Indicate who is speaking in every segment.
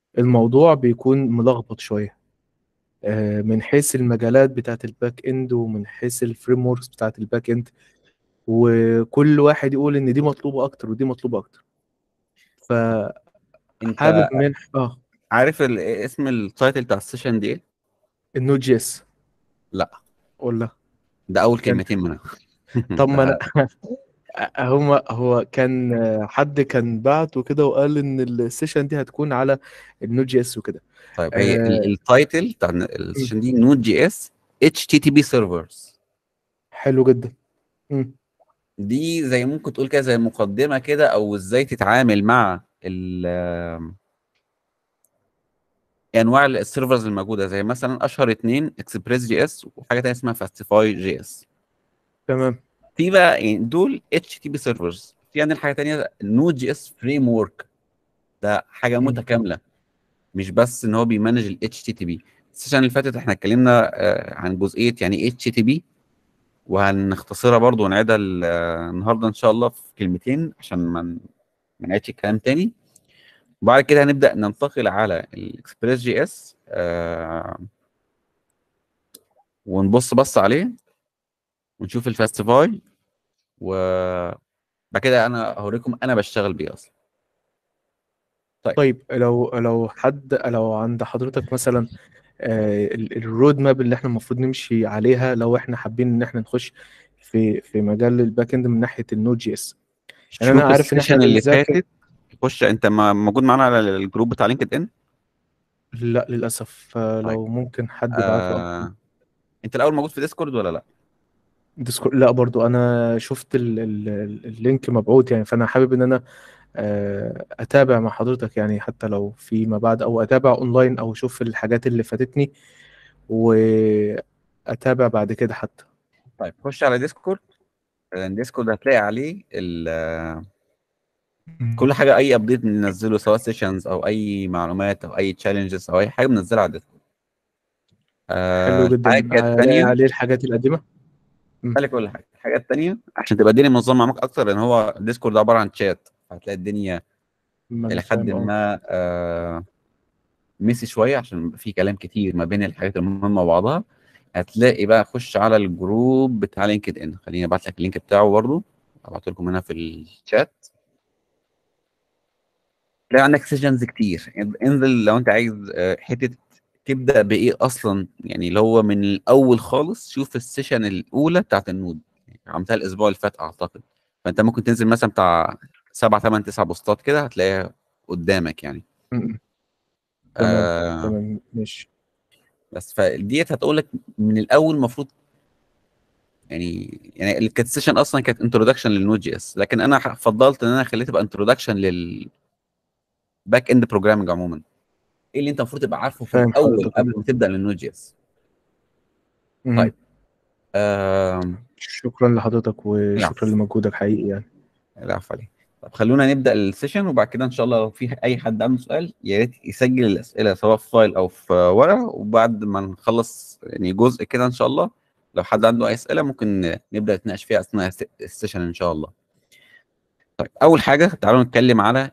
Speaker 1: الموضوع بيكون ملخبط شويه آه، من حيث المجالات بتاعت الباك اند ومن حيث الفريم وركس بتاعت الباك اند وكل واحد يقول ان دي مطلوبه اكتر ودي مطلوبه اكتر
Speaker 2: انت
Speaker 1: فحابب من اه
Speaker 2: عارف ال- اسم التايتل بتاع السيشن دي ايه؟
Speaker 1: النود جي اس
Speaker 2: لا
Speaker 1: ولا
Speaker 2: ده اول
Speaker 1: كان
Speaker 2: كلمتين منها
Speaker 1: طب ما
Speaker 2: ده
Speaker 1: انا هما هو كان آه، حد كان بعت وكده وقال ان السيشن دي هتكون على النود جي اس وكده
Speaker 2: طيب هي ال-
Speaker 1: آه
Speaker 2: التايتل بتاع
Speaker 1: م،
Speaker 2: السيشن دي نود جي اس اتش تي تي بي سيرفرز
Speaker 1: حلو جدا م،
Speaker 2: دي زي ممكن تقول كده زي مقدمه كده او ازاي تتعامل مع ال انواع السيرفرز الموجوده زي مثلا اشهر اتنين اكسبريس جي اس وحاجه تانيه اسمها فاستيفاي جي اس
Speaker 1: تمام
Speaker 2: في بقى يعني دول اتش تي بي سيرفرز في عندنا حاجه تانيه نود جي اس فريم ورك ده حاجه
Speaker 1: م،
Speaker 2: متكامله مش بس ان هو بيمانج ال HTTP السيشن اللي فاتت احنا اتكلمنا آه، عن جزئيه يعني ايه HTTP وهنختصرها برضو ونعيدها ال- آه، النهارده ان شاء الله في كلمتين عشان ما ن- ما نعيدش الكلام تاني وبعد كده هنبدا ننتقل على الاكسبريس جي اس ونبص بص عليه ونشوف الفاستيفاي وبعد كده انا هوريكم انا بشتغل بيه اصلا طيب
Speaker 1: طيب لو لو حد لو عند حضرتك مثلا آه، ال- الرود ماب اللي احنا المفروض نمشي عليها لو احنا حابين ان احنا نخش في في مجال الباك اند من ناحيه النود جي اس يعني انا
Speaker 2: شوف
Speaker 1: عارف ان احنا
Speaker 2: السيشن اللي
Speaker 1: بنذاكر
Speaker 2: فاتت خش انت ما- موجود معانا على الجروب بتاع لينكد ان
Speaker 1: لا للاسف آه،
Speaker 2: طيب
Speaker 1: لو ممكن حد يبعت له اه
Speaker 2: آه... انت الاول موجود في ديسكورد ولا لا
Speaker 1: ديسكورد لا برضو انا شفت ال ال ال- اللينك مبعوث يعني فانا حابب ان انا آه، اتابع مع حضرتك يعني حتى لو فيما بعد او اتابع اونلاين او اشوف الحاجات اللي فاتتني واتابع بعد كده حتى
Speaker 2: طيب خش على ديسكورد آه، ديسكورد هتلاقي عليه ال... آه، كل
Speaker 1: مم.
Speaker 2: حاجه اي ابديت بننزله سواء سيشنز او اي معلومات او اي تشالنجز او اي حاجه بننزلها على ديسكورد
Speaker 1: حلو
Speaker 2: آه...
Speaker 1: جدا
Speaker 2: الحاجه
Speaker 1: هلاقي
Speaker 2: الثانيه
Speaker 1: عليه الحاجات القديمة مم.
Speaker 2: خلي كل حاجه الحاجه الثانيه عشان تبقى الدنيا منظمه معاك اكتر لان هو ديسكورد عباره عن شات هتلاقي الدنيا
Speaker 1: ما
Speaker 2: الى
Speaker 1: انا
Speaker 2: حد
Speaker 1: فاهم اه
Speaker 2: ما آه... ميسي شويه عشان في كلام كتير ما بين الحاجات المهمه وبعضها هتلاقي بقى خش على الجروب بتاع لينكد ان خليني ابعت لك اللينك بتاعه برضه ابعت لكم هنا في الشات تلاقي عندك سيشنز كتير انزل لو انت عايز آه، حته تبدا بايه اصلا يعني اللي هو من الاول خالص شوف السيشن الاولى بتاعت النود عملتها الاسبوع اللي فات اعتقد فانت ممكن تنزل مثلا بتاع سبع ثمان تسع بوستات كده هتلاقيها قدامك يعني
Speaker 1: مم. تمام
Speaker 2: آه
Speaker 1: تمام ماشي
Speaker 2: بس فديت هتقول لك من الاول المفروض يعني يعني اللي كانت سيشن اصلا كانت انتروداكشن للنود جي اس لكن انا ح- فضلت ان انا اخليها تبقى انتروداكشن للباك اند بروجرامنج عموما ايه اللي انت المفروض تبقى عارفه في
Speaker 1: فاهم
Speaker 2: الاول
Speaker 1: حضرتك
Speaker 2: قبل ما تبدا للنود جي اس
Speaker 1: مم.
Speaker 2: طيب آم،
Speaker 1: شكرا لحضرتك وشكرا
Speaker 2: العفو
Speaker 1: لمجهودك حقيقي يعني
Speaker 2: العفو عليك طب خلونا نبدا السيشن وبعد كده ان شاء الله لو في اي حد عنده سؤال يا ريت يسجل الاسئله سواء في فايل او في ورقه وبعد ما نخلص يعني جزء كده ان شاء الله لو حد عنده اي اسئله ممكن نبدا نتناقش فيها اثناء الس- السيشن ان شاء الله طيب اول حاجه تعالوا نتكلم على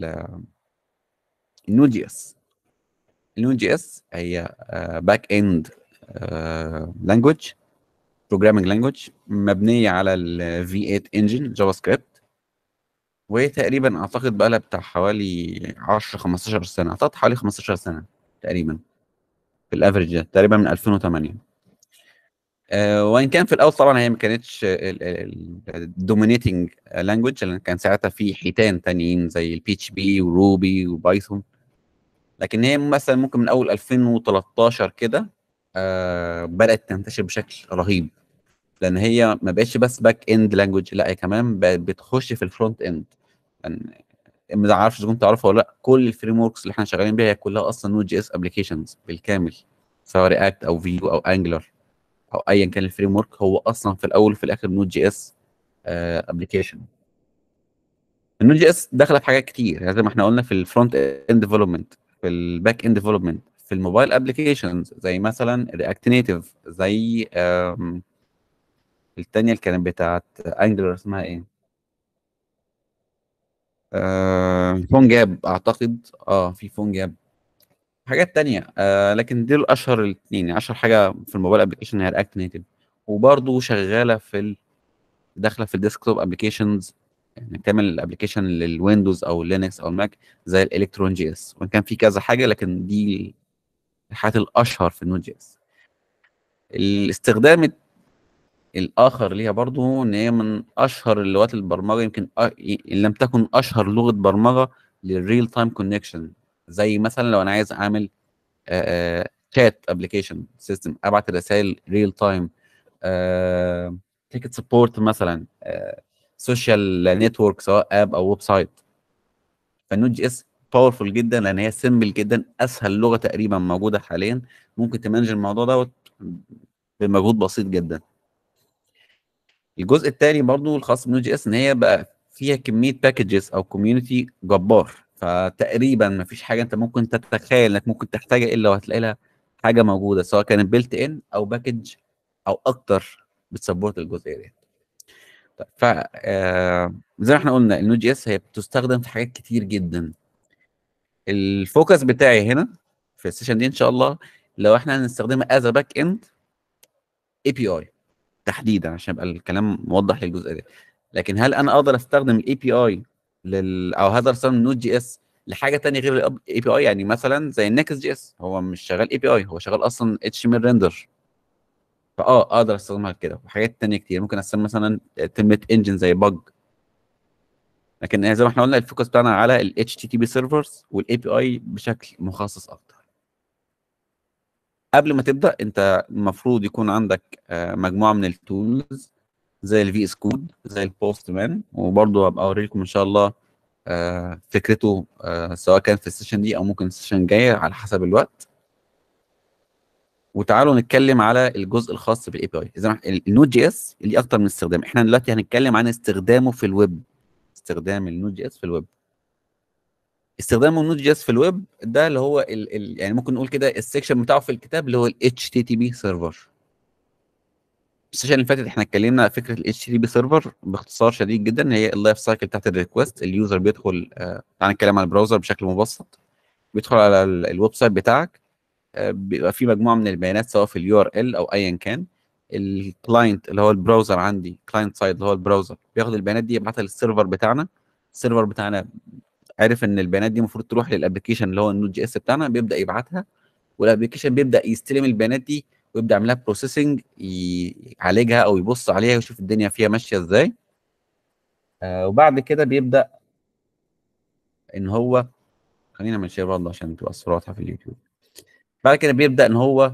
Speaker 2: النود جي اس النود جي اس هي باك اند لانجوج بروجرامينج لانجوج مبنيه على ال V8 انجن جافا سكريبت وهي تقريبا اعتقد بقى لها بتاع حوالي 10 15 سنه اعتقد حوالي 15 سنه تقريبا في الافرج ده تقريبا من 2008 آه، وان كان في الاول طبعا هي ما كانتش الدومينيتنج لانجوج لان كان ساعتها في حيتان تانيين زي البي اتش بي وروبي وبايثون لكن هي مثلا ممكن من اول 2013 كده آه بدات تنتشر بشكل رهيب لان هي ما بقتش بس باك اند لانجوج لا هي كمان بقت بتخش في الفرونت اند يعني ما اعرفش اذا كنت تعرفها ولا لا كل الفريم وركس اللي احنا شغالين بيها هي كلها اصلا نود جي اس ابلكيشنز بالكامل سواء رياكت او فيو او انجلر او ايا كان الفريم ورك هو اصلا في الاول وفي الاخر نود جي اس ابلكيشن النود جي اس داخله في حاجات كتير يعني زي ما احنا قلنا في الفرونت اند ديفلوبمنت في الباك اند ديفلوبمنت في الموبايل ابلكيشنز زي مثلا رياكت نيتف زي آم، التانية اللي كانت بتاعت انجلر اسمها ايه؟ آه فون جاب اعتقد اه في فون جاب حاجات تانية آه لكن دول اشهر الاثنين اشهر حاجه في الموبايل ابلكيشن هي رياكت نيتف وبرضه شغاله في ال... داخله في الديسكتوب ابلكيشنز يعني تعمل الابلكيشن للويندوز او لينكس او الماك زي الالكترون جي اس وان كان في كذا حاجه لكن دي الحاجات الاشهر في النود جي اس الاستخدام الاخر ليها برضو ان هي من اشهر لغات البرمجه يمكن أ... ان لم تكن اشهر لغه برمجه للريل تايم كونكشن زي مثلا لو انا عايز اعمل شات ابلكيشن سيستم ابعت الرسائل ريل تايم تيكت سبورت مثلا سوشيال نتورك سواء اب او ويب سايت فالنود جي اس باورفول جدا لان هي سيمبل جدا اسهل لغه تقريبا موجوده حاليا ممكن تمانج الموضوع دوت بمجهود بسيط جدا الجزء الثاني برضو الخاص بالنود جي اس ان هي بقى فيها كميه باكجز او كوميونتي جبار فتقريبا ما فيش حاجه انت ممكن تتخيل انك ممكن تحتاجها الا وهتلاقي لها حاجه موجوده سواء كانت بيلت ان او باكج او اكتر بتسبورت الجزئيه دي طيب ف آه زي ما احنا قلنا النود جي اس هي بتستخدم في حاجات كتير جدا الفوكس بتاعي هنا في السيشن دي ان شاء الله لو احنا هنستخدمها از باك اند اي بي اي تحديدا عشان يبقى الكلام موضح للجزء ده لكن هل انا اقدر استخدم الاي بي اي لل او هقدر استخدم النود جي اس لحاجه ثانيه غير الاي بي اي يعني مثلا زي النكست جي اس هو مش شغال اي بي اي هو شغال اصلا اتش ام ال ريندر فاه اقدر استخدمها كده وحاجات ثانيه كتير ممكن استخدم مثلا تمت انجن زي بج لكن زي ما احنا قلنا الفوكس بتاعنا على ال HTTP سيرفرز والاي بي اي بشكل مخصص اكتر قبل ما تبدا انت المفروض يكون عندك مجموعه من التولز زي الفي اس كود زي البوست مان وبرضه هبقى اوريكم ان شاء الله فكرته سواء كان في السيشن دي او ممكن السيشن الجايه على حسب الوقت وتعالوا نتكلم على الجزء الخاص بالاي بي اي اذا النود جي اس اللي اكتر من استخدام احنا دلوقتي هنتكلم عن استخدامه في الويب استخدام النود جي اس في الويب استخدام النود جي اس في الويب ده اللي هو ال ال يعني ممكن نقول كده السكشن بتاعه في الكتاب اللي هو ال HTTP سيرفر السيشن اللي فاتت احنا اتكلمنا على فكره ال HTTP سيرفر باختصار شديد جدا هي اللايف سايكل بتاعت الريكوست اليوزر بيدخل آه تعالى نتكلم عن البراوزر بشكل مبسط بيدخل على الويب سايت بتاعك آه بيبقى في مجموعه من البيانات سواء في اليو ار ال او ايا كان الكلاينت اللي هو البراوزر عندي كلاينت سايد اللي هو البراوزر بياخد البيانات دي يبعتها للسيرفر بتاعنا السيرفر بتاعنا عارف ان البيانات دي المفروض تروح للابلكيشن اللي هو النود جي اس بتاعنا بيبدا يبعتها والابلكيشن بيبدا يستلم البيانات دي ويبدا يعمل لها بروسيسنج يعالجها او يبص عليها ويشوف الدنيا فيها ماشيه ازاي آه وبعد كده بيبدا ان هو خلينا نعمل شير برضه عشان تبقى الصوره واضحه في اليوتيوب بعد كده بيبدا ان هو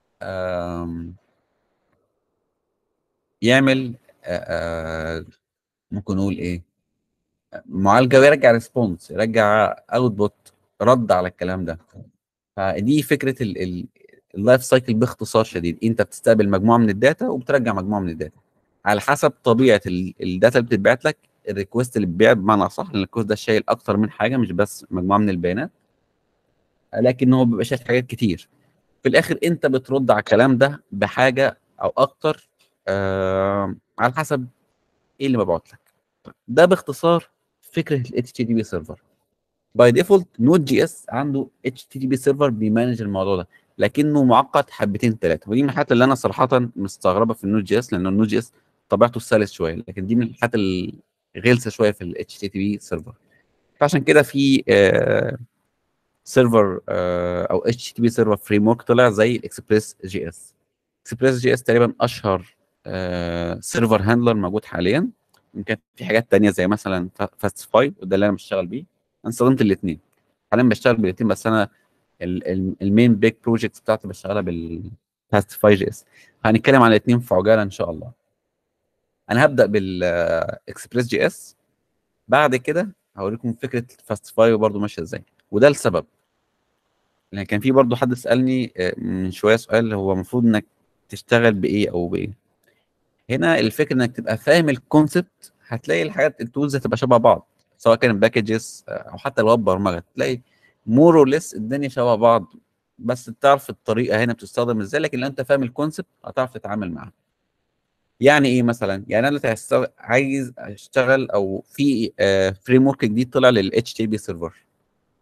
Speaker 2: يعمل آآ آآ ممكن نقول ايه معالجه ويرجع ريسبونس يرجع اوتبوت رد على الكلام ده فدي فكره اللايف سايكل باختصار شديد انت بتستقبل مجموعه من الداتا وبترجع مجموعه من الداتا على حسب طبيعه الداتا اللي بتتبعت لك الريكوست اللي بيتبعت بمعنى اصح لان الريكوست ده شايل اكتر من حاجه مش بس مجموعه من البيانات لكن هو بيبقى شايل حاجات كتير في الاخر انت بترد على الكلام ده بحاجه او اكتر آه على حسب ايه اللي مبعوت لك ده باختصار فكره ال HTTP سيرفر باي ديفولت نود جي اس عنده HTTP سيرفر بيمانج الموضوع ده لكنه معقد حبتين ثلاثه ودي من الحاجات اللي انا صراحه مستغربه في النود جي اس لان النود جي اس طبيعته سلس شويه لكن دي من الحاجات الغلسه شويه في ال HTTP سيرفر فعشان كده في آه سيرفر آه او HTTP سيرفر فريم ورك طلع زي الاكسبريس جي اس اكسبريس جي اس تقريبا اشهر آه سيرفر هاندلر موجود حاليا يمكن في حاجات تانية زي مثلا فاستفاي وده اللي انا بشتغل بيه انا استخدمت الاثنين حاليا بشتغل بالاثنين بس انا المين بيج بروجكت بتاعتي بشتغلها بالفاستفاي جي اس هنتكلم عن الاثنين في عجاله ان شاء الله انا هبدا بالاكسبريس جي اس بعد كده هوريكم فكره فاستفاي برضه ماشيه ازاي وده السبب لان كان في برضه حد سالني من شويه سؤال هو المفروض انك تشتغل بايه او بايه هنا الفكره انك تبقى فاهم الكونسبت هتلاقي الحاجات التولز هتبقى شبه بعض سواء كانت باكجز او حتى الويب برمجه تلاقي مور اور ليس الدنيا شبه بعض بس تعرف الطريقه هنا بتستخدم ازاي لكن لو انت فاهم الكونسبت هتعرف تتعامل معاها يعني ايه مثلا يعني انا دلوقتي عايز اشتغل او في فريم ورك جديد طلع لل HTTP سيرفر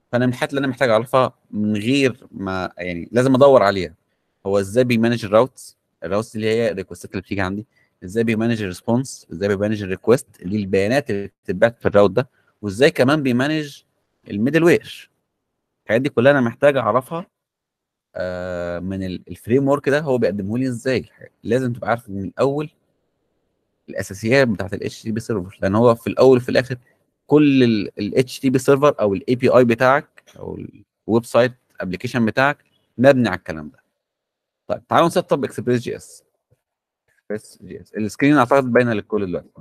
Speaker 2: فانا من الحاجات اللي انا محتاج اعرفها من غير ما يعني لازم ادور عليها هو ازاي بيمانج الراوتس الراوتس اللي هي الريكوستات اللي بتيجي عندي ازاي بيمانج الريسبونس ازاي بيمانج الريكوست اللي البيانات اللي بتتبعت في الراوت ده وازاي كمان بيمانج الميدل وير الحاجات دي كلها انا محتاج اعرفها آه من الفريم ورك ده هو بيقدمه لي ازاي لازم تبقى عارف من الاول الاساسيات بتاعت الاتش تي بي سيرفر لان هو في الاول وفي الاخر كل الاتش تي بي سيرفر او الاي بي اي بتاعك او الويب سايت ابلكيشن بتاعك مبني على الكلام ده طيب تعالوا نسطب اكسبريس جي اس اكسبريس جي اس السكرين اعتقد باينه للكل دلوقتي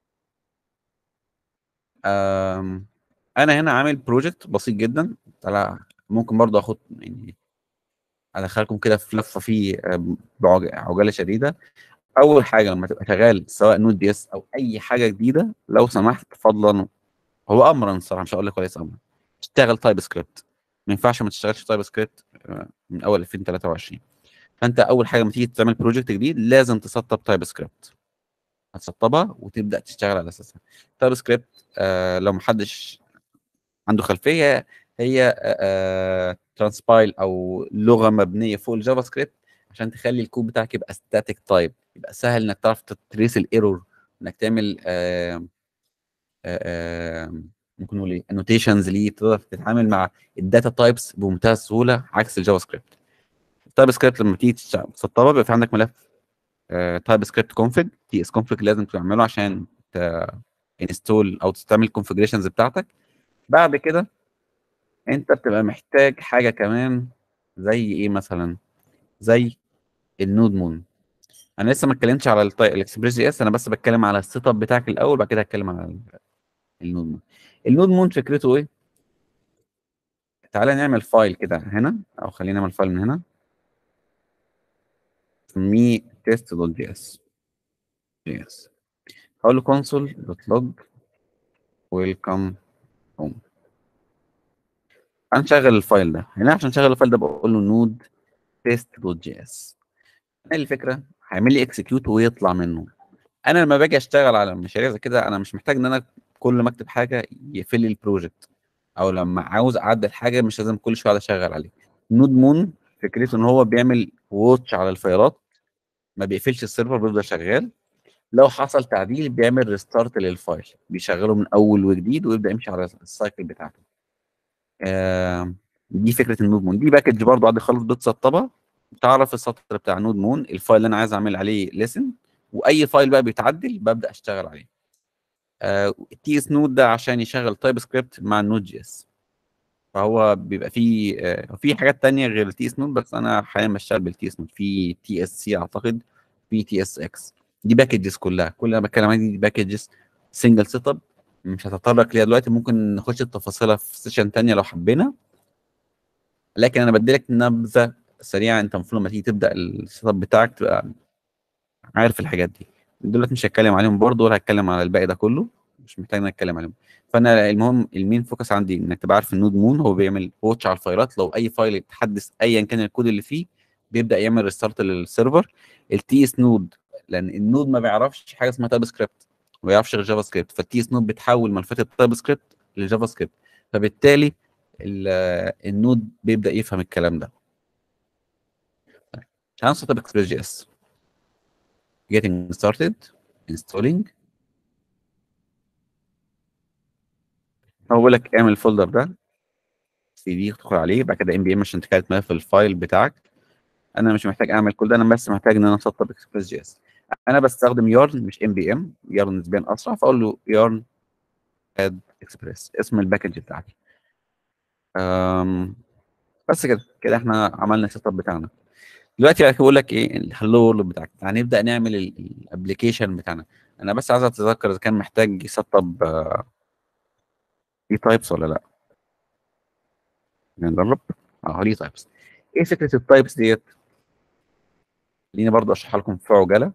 Speaker 2: انا هنا عامل بروجكت بسيط جدا تعالى ممكن برضه اخد يعني ادخلكم كده في لفه فيه بعجاله شديده اول حاجه لما تبقى شغال سواء نود بي اس او اي حاجه جديده لو سمحت فضلا هو امرا الصراحه مش هقول لك كويس امرا اشتغل تايب سكريبت ما ينفعش ما تشتغلش تايب سكريبت من اول 2023 فانت اول حاجه لما تيجي تعمل بروجكت جديد لازم تسطب تايب سكريبت هتسطبها وتبدا تشتغل على اساسها تايب سكريبت آه لو محدش عنده خلفيه هي آه ترانسبايل او لغه مبنيه فوق الجافا سكريبت عشان تخلي الكود بتاعك يبقى ستاتيك تايب يبقى سهل انك تعرف تتريس الايرور انك تعمل آه آه ممكن نقول ايه انوتيشنز ليه تقدر تتعامل مع الداتا تايبس بمنتهى السهوله عكس الجافا سكريبت التايب سكريبت لما تيجي تسطبها بيبقى في عندك ملف تايب سكريبت كونفج تي اس كونفج لازم تعمله عشان انستول او تعمل الكونفجريشنز بتاعتك بعد كده انت بتبقى محتاج حاجه كمان زي ايه مثلا زي النود مون انا لسه ما اتكلمتش على الاكسبريس جي اس انا بس بتكلم على السيت اب بتاعك الاول بعد كده هتكلم على النود مون النود مون فكرته ايه تعالى نعمل فايل كده هنا او خلينا نعمل فايل من هنا نسميه تيست دوت جي اس جي اس هقول له console دوت لوج ويلكم هوم هنشغل الفايل ده هنا عشان نشغل الفايل ده بقول له نود تيست دوت جي اس ايه الفكره هيعمل لي اكسكيوت ويطلع منه انا لما باجي اشتغل على مشاريع زي كده انا مش محتاج ان انا كل ما اكتب حاجه يقفل لي البروجكت او لما عاوز اعدل حاجه مش لازم كل شويه اقعد اشغل عليه نود مون فكرته ان هو بيعمل واتش على الفايلات ما بيقفلش السيرفر بيفضل شغال لو حصل تعديل بيعمل ريستارت للفايل بيشغله من اول وجديد ويبدا يمشي على السايكل بتاعته آه دي فكره النود مون دي باكج برضو عادي خالص بتسطبها تعرف السطر بتاع نود مون الفايل اللي انا عايز اعمل عليه ليسن واي فايل بقى بيتعدل ببدا اشتغل عليه آه التي اس نود ده عشان يشغل تايب سكريبت مع النود جي اس فهو بيبقى فيه آه في حاجات تانية غير التي اس نود بس انا حاليا بشتغل بالتي اس نود في تي اس سي اعتقد في تي اس اكس دي باكجز كلها كل اللي انا بتكلم عليه دي باكجز سنجل سيت اب مش هتطرق ليها دلوقتي ممكن نخش تفاصيلها في سيشن تانية لو حبينا لكن انا بديلك نبذه سريعه انت المفروض لما تيجي تبدا السيت اب بتاعك تبقى عارف الحاجات دي دلوقتي مش هتكلم عليهم برضه ولا هتكلم على الباقي ده كله مش محتاج ان اتكلم عليهم فانا المهم المين فوكس عندي انك تبقى عارف النود مون هو بيعمل واتش على الفايلات لو اي فايل يتحدث ايا كان الكود اللي فيه بيبدا يعمل ريستارت للسيرفر التي اس نود لان النود ما بيعرفش حاجه اسمها تايب سكريبت ما بيعرفش غير جافا سكريبت فالتي اس نود بتحول ملفات التايب سكريبت للجافا سكريبت فبالتالي النود بيبدا يفهم الكلام ده تعال نسطب اكسبريس جي اس getting started installing هو بيقول لك اعمل الفولدر ده سي دي تدخل عليه بعد كده ام بي ام عشان تكريت ملف الفايل بتاعك انا مش محتاج اعمل كل ده انا بس محتاج ان انا اسطب اكسبريس جي اس انا بستخدم يارن مش ام بي ام يارن نسبيا اسرع فاقول له يارن اد اكسبريس اسم الباكج بتاعتي أم بس كده كده احنا عملنا السيت اب بتاعنا دلوقتي بقول لك ايه الهلو وورلد بتاعك هنبدا نعمل الابلكيشن بتاعنا انا بس عايز اتذكر اذا كان محتاج يسطب ليه تايبس ولا لا نجرب اه ليه تايبس ايه فكره التايبس ديت خليني برضو اشرحها لكم في عجاله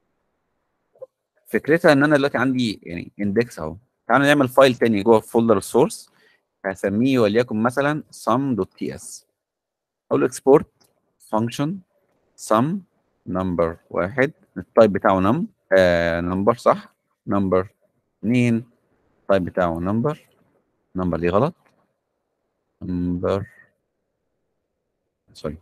Speaker 2: فكرتها ان انا دلوقتي عندي يعني اندكس اهو تعالوا نعمل فايل تاني جوه فولدر السورس هسميه وليكن مثلا sum.ts اقول له اكسبورت فانكشن sum نمبر واحد التايب بتاعه نم آه نمبر صح نمبر اثنين التايب بتاعه نمبر نمبر دي غلط number سوري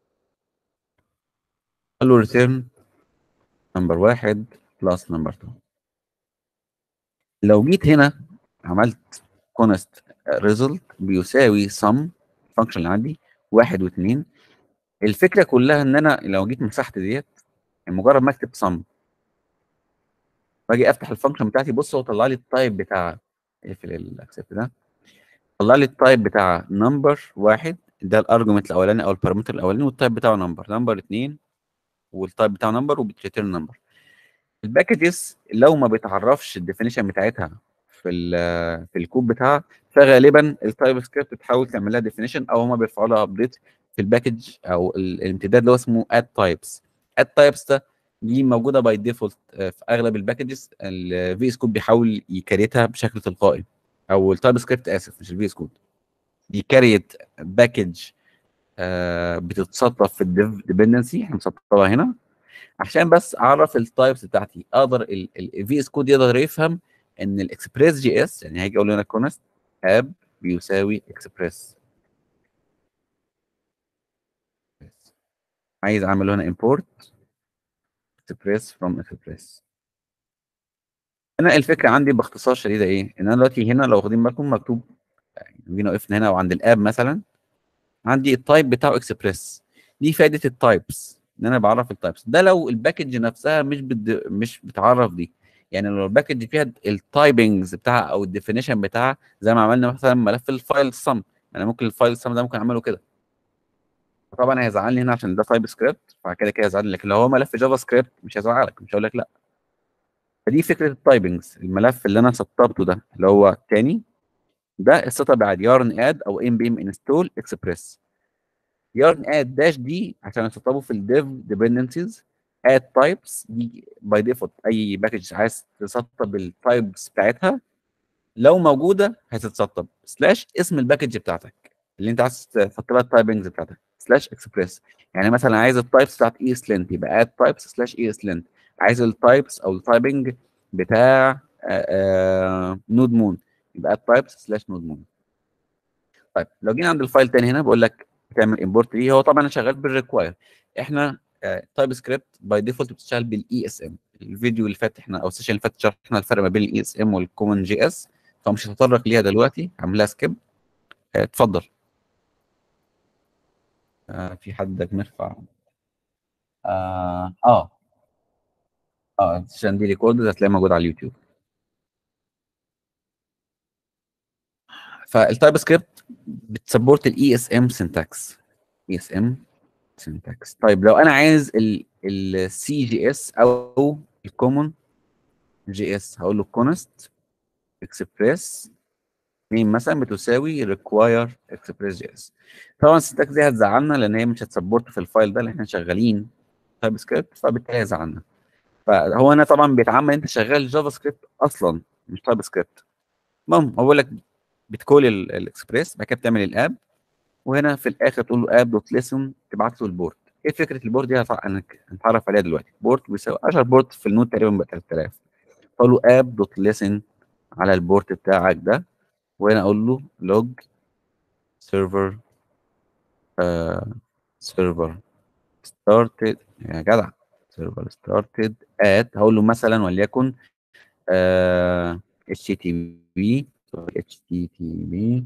Speaker 2: قال له return نمبر واحد بلس نمبر 2 لو جيت هنا عملت const result بيساوي sum الفانكشن اللي عندي واحد واثنين الفكره كلها ان انا لو جيت مسحت ديت مجرد ما اكتب sum باجي افتح الفانكشن بتاعتي بص هو طلع لي التايب بتاع اقفل الاكسبت ده طلع لي التايب بتاع نمبر واحد ده الارجمنت الاولاني او البارامتر الاولاني والتايب بتاعه نمبر نمبر اثنين والتايب بتاعه نمبر وبتريتيرن نمبر الباكجز لو ما بتعرفش الديفينيشن بتاعتها في ال في الكود بتاعها فغالبا التايب سكريبت بتحاول تعمل لها ديفينيشن او هم بيرفعوا لها ابديت في الباكج او ال- الامتداد اللي هو اسمه اد تايبس اد تايبس ده دي موجوده باي ديفولت في اغلب الباكجز الفي اس كود بيحاول يكريتها بشكل تلقائي او التايب سكريبت اسف مش الفي اس كود بيكريت باكج بتتسطب في الديف ديبندنسي احنا مسطبها هنا عشان بس اعرف التايبس بتاعتي اقدر الفي اس كود يقدر يفهم ان الاكسبريس جي اس يعني هيجي اقول لنا كونست اب بيساوي اكسبريس عايز اعمل هنا import express from express انا الفكره عندي باختصار شديده ايه ان انا دلوقتي هنا لو واخدين بالكم مكتوب يعني جينا وقفنا هنا وعند الاب مثلا عندي التايب بتاعه اكسبريس دي فائده التايبس ان انا بعرف التايبس ده لو الباكج نفسها مش بد... مش بتعرف دي يعني لو الباكج فيها التايبنجز بتاعها او الديفينيشن بتاعها زي ما عملنا مثلا ملف الفايل سم انا ممكن الفايل سم ده ممكن اعمله كده طبعا هيزعلني هنا عشان ده تايب سكريبت فكده كده هيزعلني لكن لو هو ملف جافا سكريبت مش هيزعلك مش هقول لك لا فدي فكره التايبنجز الملف اللي انا سطبته ده اللي هو الثاني ده السطب عادي يارن اد او ام بي ام انستول اكسبريس يارن اد داش دي عشان اسطبه في الديف ديبندنسيز اد تايبس دي باي ديفولت اي باكج عايز تسطب التايبس بتاعتها لو موجوده هتتسطب سلاش اسم الباكج بتاعتك اللي انت عايز تحط لها التايبنجز بتاعتك سلاش اكسبريس يعني مثلا عايز التايبس بتاعت اي اس لينت يبقى اد تايبس سلاش اي اس لينت عايز التايبس او التايبنج بتاع نود مون يبقى اد تايبس سلاش نود مون طيب لو جينا عند الفايل تاني هنا بقول لك تعمل امبورت ليه هو طبعا انا شغال بالريكواير احنا تايب سكريبت باي ديفولت بتشتغل بالاي اس ام الفيديو اللي فات احنا او السيشن اللي فات شرحنا الفرق ما بين الاي اس ام والكومن جي اس فمش هتطرق ليها دلوقتي هعملها سكيب اتفضل آه في حد مرفع اه اه اه السيشن دي ريكورد هتلاقيها موجود على اليوتيوب فالتايب سكريبت بتسبورت الاي اس ام سنتكس اي اس ام سنتكس طيب لو انا عايز السي جي اس او الكومون جي اس هقول له كونست اكسبريس مين مثلا بتساوي ريكواير اكسبريس جي اس طبعا السنتكس دي هتزعلنا لان هي مش هتسبورت في الفايل ده اللي احنا شغالين تايب سكريبت فبالتالي هيزعلنا فهو هنا طبعا بيتعمل انت شغال جافا سكريبت اصلا مش تايب سكريبت المهم هو بيقول لك بتكول الاكسبريس بعد كده بتعمل الاب وهنا في الاخر تقول له اب دوت ليسن تبعت له البورت ايه فكره البورت دي هنتعرف عليها دلوقتي بورت بيساوي 10 بورت في النود تقريبا ب 3000 تقول له اب دوت ليسن على البورت بتاعك ده وهنا اقول له لوج سيرفر سيرفر ستارتد يا جدع سيرفر ستارتد ات هقول له مثلا وليكن اتش تي بي اتش تي تي بي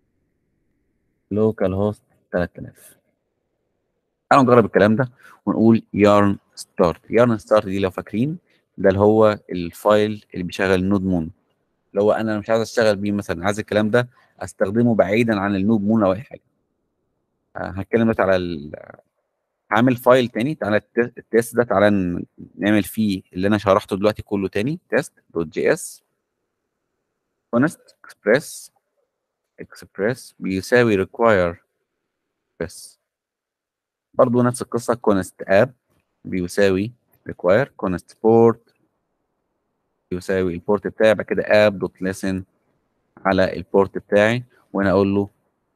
Speaker 2: لوكال هوست 3000 تعالوا نجرب الكلام ده ونقول يارن ستارت يارن ستارت دي لو فاكرين ده اللي هو الفايل اللي بيشغل نود مون اللي هو انا مش عايز اشتغل بيه مثلا عايز الكلام ده استخدمه بعيدا عن النود مون او اي حاجه هتكلم دلوقتي على ال... هعمل فايل تاني تعالى التيست ده تعالى نعمل فيه اللي انا شرحته دلوقتي كله تاني تيست دوت جي اس كونست اكسبريس اكسبريس بيساوي require بس برضو نفس القصة const app بيساوي require const port بيساوي البورت بتاعي بعد كده app دوت listen على البورت بتاعي وانا اقول له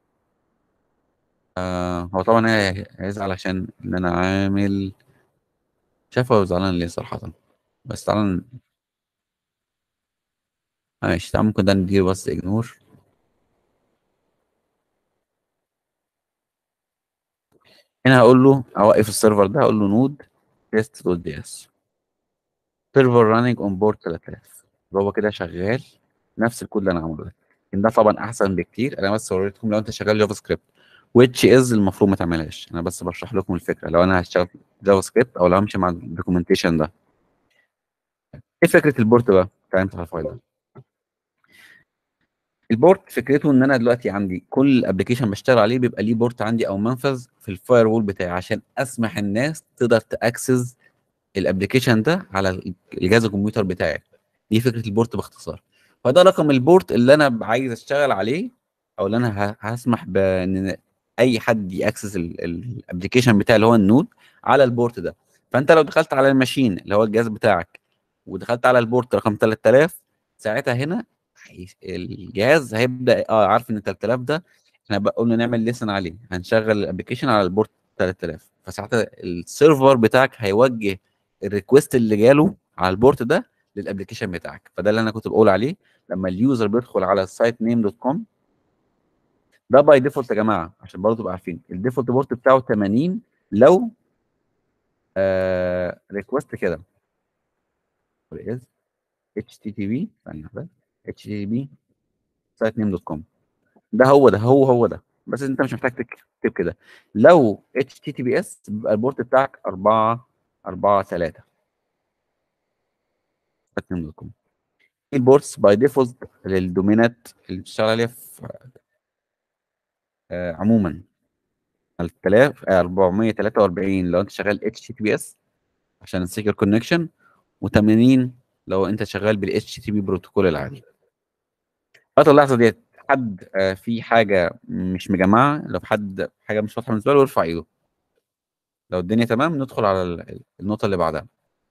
Speaker 2: آه هو طبعا هيزعل عشان ان انا عامل شايف هو زعلان ليه صراحة بس تعالى ماشي تعالى ممكن ده نديله بس اجنور هنا هقول له اوقف السيرفر ده هقول له نود تيست دوت دي اس سيرفر راننج اون بورد 3000 هو كده شغال نفس الكود اللي انا عامله ده لكن ده طبعا احسن بكتير انا بس وريتكم لو انت شغال جافا سكريبت which is المفروض ما تعملهاش انا بس بشرح لكم الفكره لو انا هشتغل جافا سكريبت او لو همشي مع الدوكيومنتيشن ده ايه فكره البورت بقى تعالى نفتح الفايل ده البورت فكرته ان انا دلوقتي عندي كل ابلكيشن بشتغل عليه بيبقى ليه بورت عندي او منفذ في الفاير وول بتاعي عشان اسمح الناس تقدر تاكسس الابلكيشن ده على الجهاز الكمبيوتر بتاعي دي فكره البورت باختصار فده رقم البورت اللي انا عايز اشتغل عليه او اللي انا ه- هسمح بان اي حد ياكسس الابلكيشن بتاعي اللي هو النود على البورت ده فانت لو دخلت على الماشين اللي هو الجهاز بتاعك ودخلت على البورت رقم 3000 ساعتها هنا هي- الجهاز هيبدا اه عارف ان 3000 ده احنا بقى قلنا نعمل ليسن عليه هنشغل الابلكيشن على البورت 3000 فساعتها السيرفر بتاعك هيوجه الريكوست اللي جاله على البورت ده للابلكيشن بتاعك فده اللي انا كنت بقول عليه لما اليوزر بيدخل على السايت نيم دوت كوم ده باي ديفولت يا جماعه عشان برضه تبقوا عارفين الديفولت بورت بتاعه 80 لو آه ريكوست كده is http ثانيه واحده http sitename.com ده هو ده هو هو ده بس انت مش محتاج تكتب كده لو https بيبقى البورت بتاعك 4 4 3 sitename.com البورتس باي ديفولت للدومينات اللي بتشتغل عليها في آه عموما 3000 آه، 443 لو انت شغال HTTPS عشان السيكر كونكشن و80 لو انت شغال بال HTTP بروتوكول العادي وقت اللحظه ديت حد آه، في حاجه مش مجمعه لو في حد حاجه مش واضحه بالنسبه له يرفع ايده لو الدنيا تمام ندخل على ال- النقطه اللي بعدها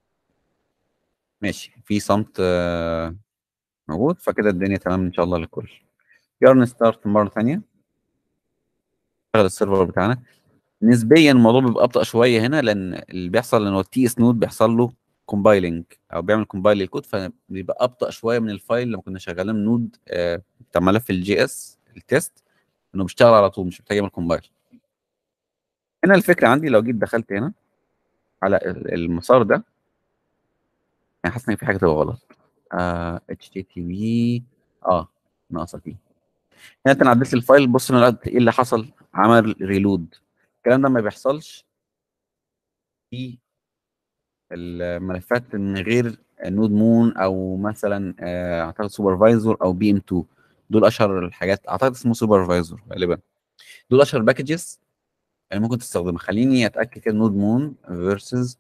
Speaker 2: ماشي في صمت آه، موجود فكده الدنيا تمام ان شاء الله للكل يلا نستارت مره ثانيه نشغل السيرفر بتاعنا نسبيا الموضوع بيبقى ابطا شويه هنا لان اللي بيحصل ان هو التي اس نود بيحصل له كومبايلنج او بيعمل كومبايل للكود فبيبقى ابطا شويه من الفايل لما كنا شغالين نود آه، بتاع ملف الجي اس التيست انه بيشتغل على طول مش محتاج يعمل كومبايل هنا الفكره عندي لو جيت دخلت هنا على ال- المسار ده يعني حاسس ان في حاجه تبقى غلط آه HTTP اه ناقصه دي هنا انت عدلت الفايل بص إن الوقت ايه اللي حصل عمل ريلود الكلام ده ما بيحصلش في الملفات من غير نود مون او مثلا آه، اعتقد سوبرفايزر او بي ام 2 دول اشهر الحاجات اعتقد اسمه سوبرفايزر غالبا دول اشهر باكجز اللي ممكن تستخدمها خليني اتاكد كده نود مون فيرسز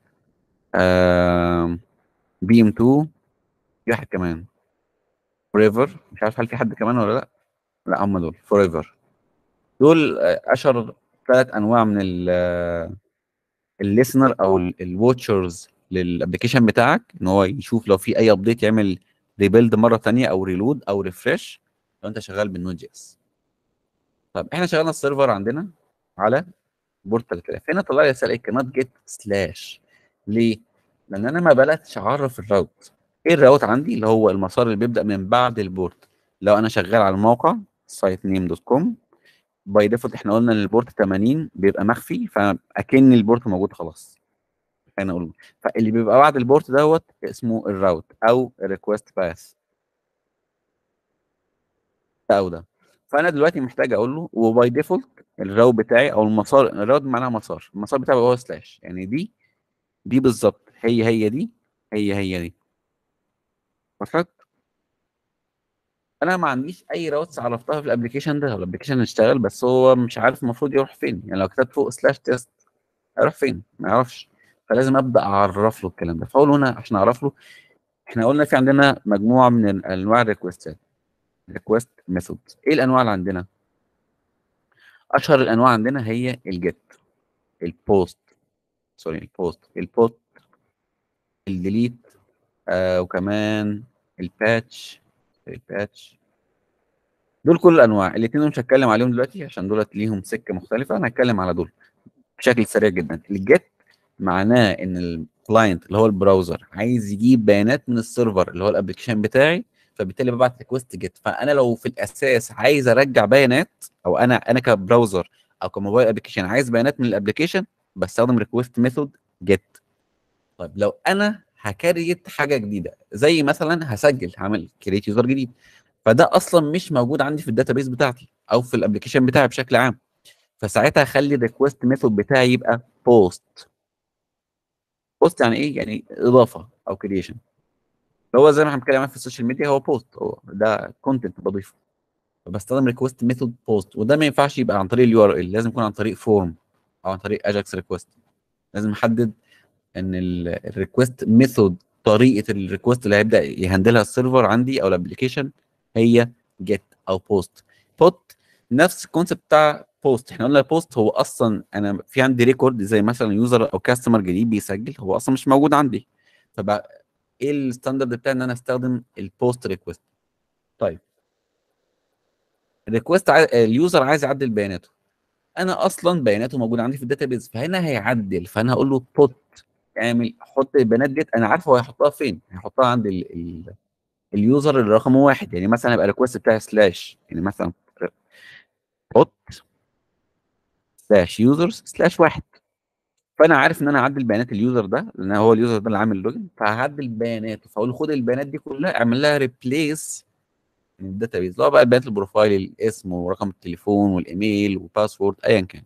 Speaker 2: بي ام 2 في واحد كمان فوريفر مش عارف هل في حد كمان ولا لا لا هم دول فوريفر دول آه، اشهر ثلاث انواع من الليسنر او الواتشرز للابلكيشن بتاعك ان هو يشوف لو في اي ابديت يعمل ريبيلد مره ثانيه او ريلود او ريفرش لو انت شغال بالنود جي اس طب احنا شغلنا السيرفر عندنا على بورت 3000 هنا طلع لي رساله كانت جيت سلاش ليه؟ لان انا ما بداتش اعرف الراوت ايه الراوت عندي اللي هو المسار اللي بيبدا من بعد البورت لو انا شغال على الموقع sitename.com باي ديفولت احنا قلنا ان البورت 80 بيبقى مخفي فاكن البورت موجود خلاص خلينا نقول فاللي بيبقى بعد البورت دوت اسمه الراوت او الريكوست باث ده او ده فانا دلوقتي محتاج اقول له وباي ديفولت الراوت بتاعي او المسار الراوت معناها مسار المسار بتاعي هو سلاش يعني دي دي بالظبط هي هي دي هي هي دي وصلت انا ما عنديش اي راوتس عرفتها في الابلكيشن ده الابلكيشن اشتغل بس هو مش عارف المفروض يروح فين يعني لو كتبت فوق سلاش تيست هيروح فين ما يعرفش فلازم ابدا اعرف له الكلام ده فاقول هنا عشان اعرف له احنا قلنا في عندنا مجموعه من انواع الريكوستات ريكوست ميثود ايه الانواع اللي عندنا اشهر الانواع عندنا هي الجيت البوست سوري البوست البوست الديليت آه وكمان الباتش الباتش دول كل الانواع الاثنين مش هتكلم عليهم دلوقتي عشان دولت ليهم سكه مختلفه انا هتكلم على دول بشكل سريع جدا الجيت معناه ان الكلاينت اللي هو البراوزر عايز يجيب بيانات من السيرفر اللي هو الابلكيشن بتاعي فبالتالي ببعت ريكوست جيت فانا لو في الاساس عايز ارجع بيانات او انا انا كبراوزر او كموبايل ابلكيشن عايز بيانات من الابلكيشن بستخدم ريكوست ميثود جيت طيب لو انا هكريت حاجه جديده زي مثلا هسجل هعمل كريت يوزر جديد فده اصلا مش موجود عندي في الداتابيس بتاعتي او في الابلكيشن بتاعي بشكل عام فساعتها اخلي الريكوست ميثود بتاعي يبقى بوست بوست يعني ايه يعني اضافه او كرييشن هو زي ما احنا بنتكلم عنه في السوشيال ميديا هو بوست هو ده كونتنت بضيفه فبستخدم ريكوست ميثود بوست وده ما ينفعش يبقى عن طريق اليو ار ال لازم يكون عن طريق فورم او عن طريق اجاكس ريكوست لازم احدد ان الريكوست ميثود طريقه الريكوست اللي هيبدا يهندلها السيرفر عندي او الابلكيشن هي جيت او بوست بوت نفس الكونسيبت بتاع بوست احنا قلنا البوست هو اصلا انا في عندي ريكورد زي مثلا يوزر او كاستمر جديد بيسجل هو اصلا مش موجود عندي فبقى ايه الستاندرد بتاعي ان انا استخدم البوست ريكوست طيب الريكوست عاي... اليوزر عايز يعدل بياناته انا اصلا بياناته موجوده عندي في الداتابيز فهنا هيعدل فانا هقول له بوت اعمل حط البيانات ديت انا عارف هو هيحطها فين هيحطها عند ال... ال... اليوزر اللي رقمه واحد يعني مثلا يبقى الريكوست بتاعي سلاش يعني مثلا بوت سلاش يوزرز سلاش واحد فانا عارف ان انا هعدل بيانات اليوزر ده لان هو اليوزر ده اللي عامل لوجن فهعدل بياناته فاقول له خد البيانات دي كلها اعمل لها ريبليس من الداتابيز اللي هو بقى بيانات البروفايل الاسم ورقم التليفون والايميل وباسورد ايا كان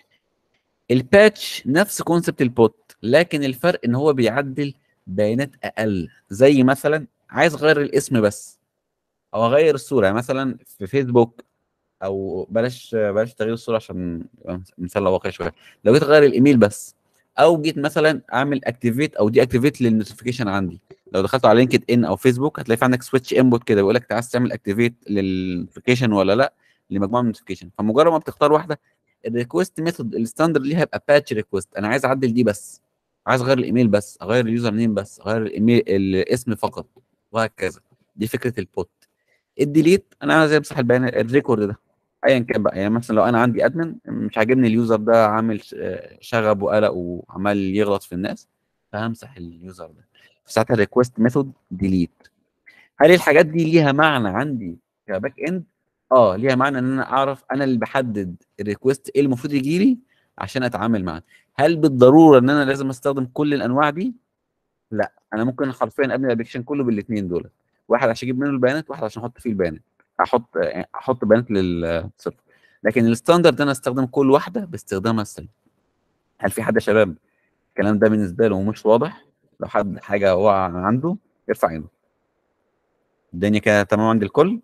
Speaker 2: الباتش نفس كونسبت البوت لكن الفرق ان هو بيعدل بيانات اقل زي مثلا عايز اغير الاسم بس او اغير الصوره يعني مثلا في فيسبوك او بلاش بلاش تغيير الصوره عشان مثال واقعي شويه لو جيت اغير الايميل بس او جيت مثلا اعمل اكتيفيت او دي اكتيفيت للنوتيفيكيشن عندي لو دخلت على لينكد ان او فيسبوك هتلاقي في عندك سويتش انبوت كده بيقول لك عايز تعمل اكتيفيت للنوتيفيكيشن ولا لا لمجموعه من النوتيفيكيشن فمجرد ما بتختار واحده الريكوست ميثود الستاندرد ليها هيبقى باتش ريكوست انا عايز اعدل دي بس عايز اغير الايميل بس اغير اليوزر نيم بس اغير الايميل الاسم فقط وهكذا دي فكره البوت الديليت انا عايز امسح البيان الريكورد ده ايا كان بقى يعني مثلا لو انا عندي ادمن مش عاجبني اليوزر ده عامل شغب وقلق وعمال يغلط في الناس فهمسح اليوزر ده ساعتها الريكوست ميثود ديليت هل الحاجات دي ليها معنى عندي كباك اند اه ليها معنى ان انا اعرف انا اللي بحدد الريكوست ايه المفروض يجي لي عشان اتعامل معاه هل بالضروره ان انا لازم استخدم كل الانواع دي لا انا ممكن حرفيا ابني الابلكيشن كله بالاثنين دول واحد عشان اجيب منه البيانات واحد عشان احط فيه البيانات احط احط بيانات للسيرفر لكن الستاندرد انا استخدم كل واحده باستخدامها السليم هل في حد يا شباب الكلام ده بالنسبه له مش واضح لو حد حاجه واقعه عنده يرفع ايده الدنيا كده تمام عند الكل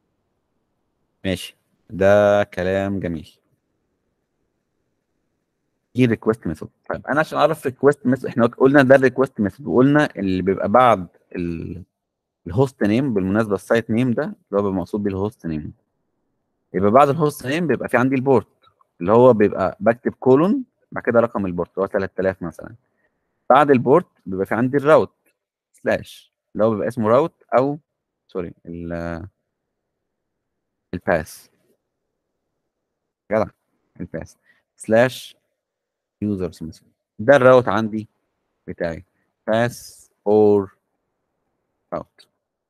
Speaker 2: ماشي ده كلام جميل دي ريكوست ميثود طيب انا عشان اعرف ريكوست ميثود احنا قلنا ده الريكوست ميثود وقلنا اللي بيبقى بعد ال... الهوست نيم بالمناسبه السايت نيم ده اللي هو بيبقى مقصود بيه الهوست نيم يبقى بعد الهوست نيم بيبقى في عندي البورت اللي هو بيبقى بكتب كولون بعد كده رقم البورت اللي هو 3000 مثلا بعد البورت بيبقى في عندي الراوت سلاش اللي هو بيبقى اسمه راوت او سوري ال الباس جدع الباس سلاش يوزرز مثلا ده الراوت عندي بتاعي باس اور راوت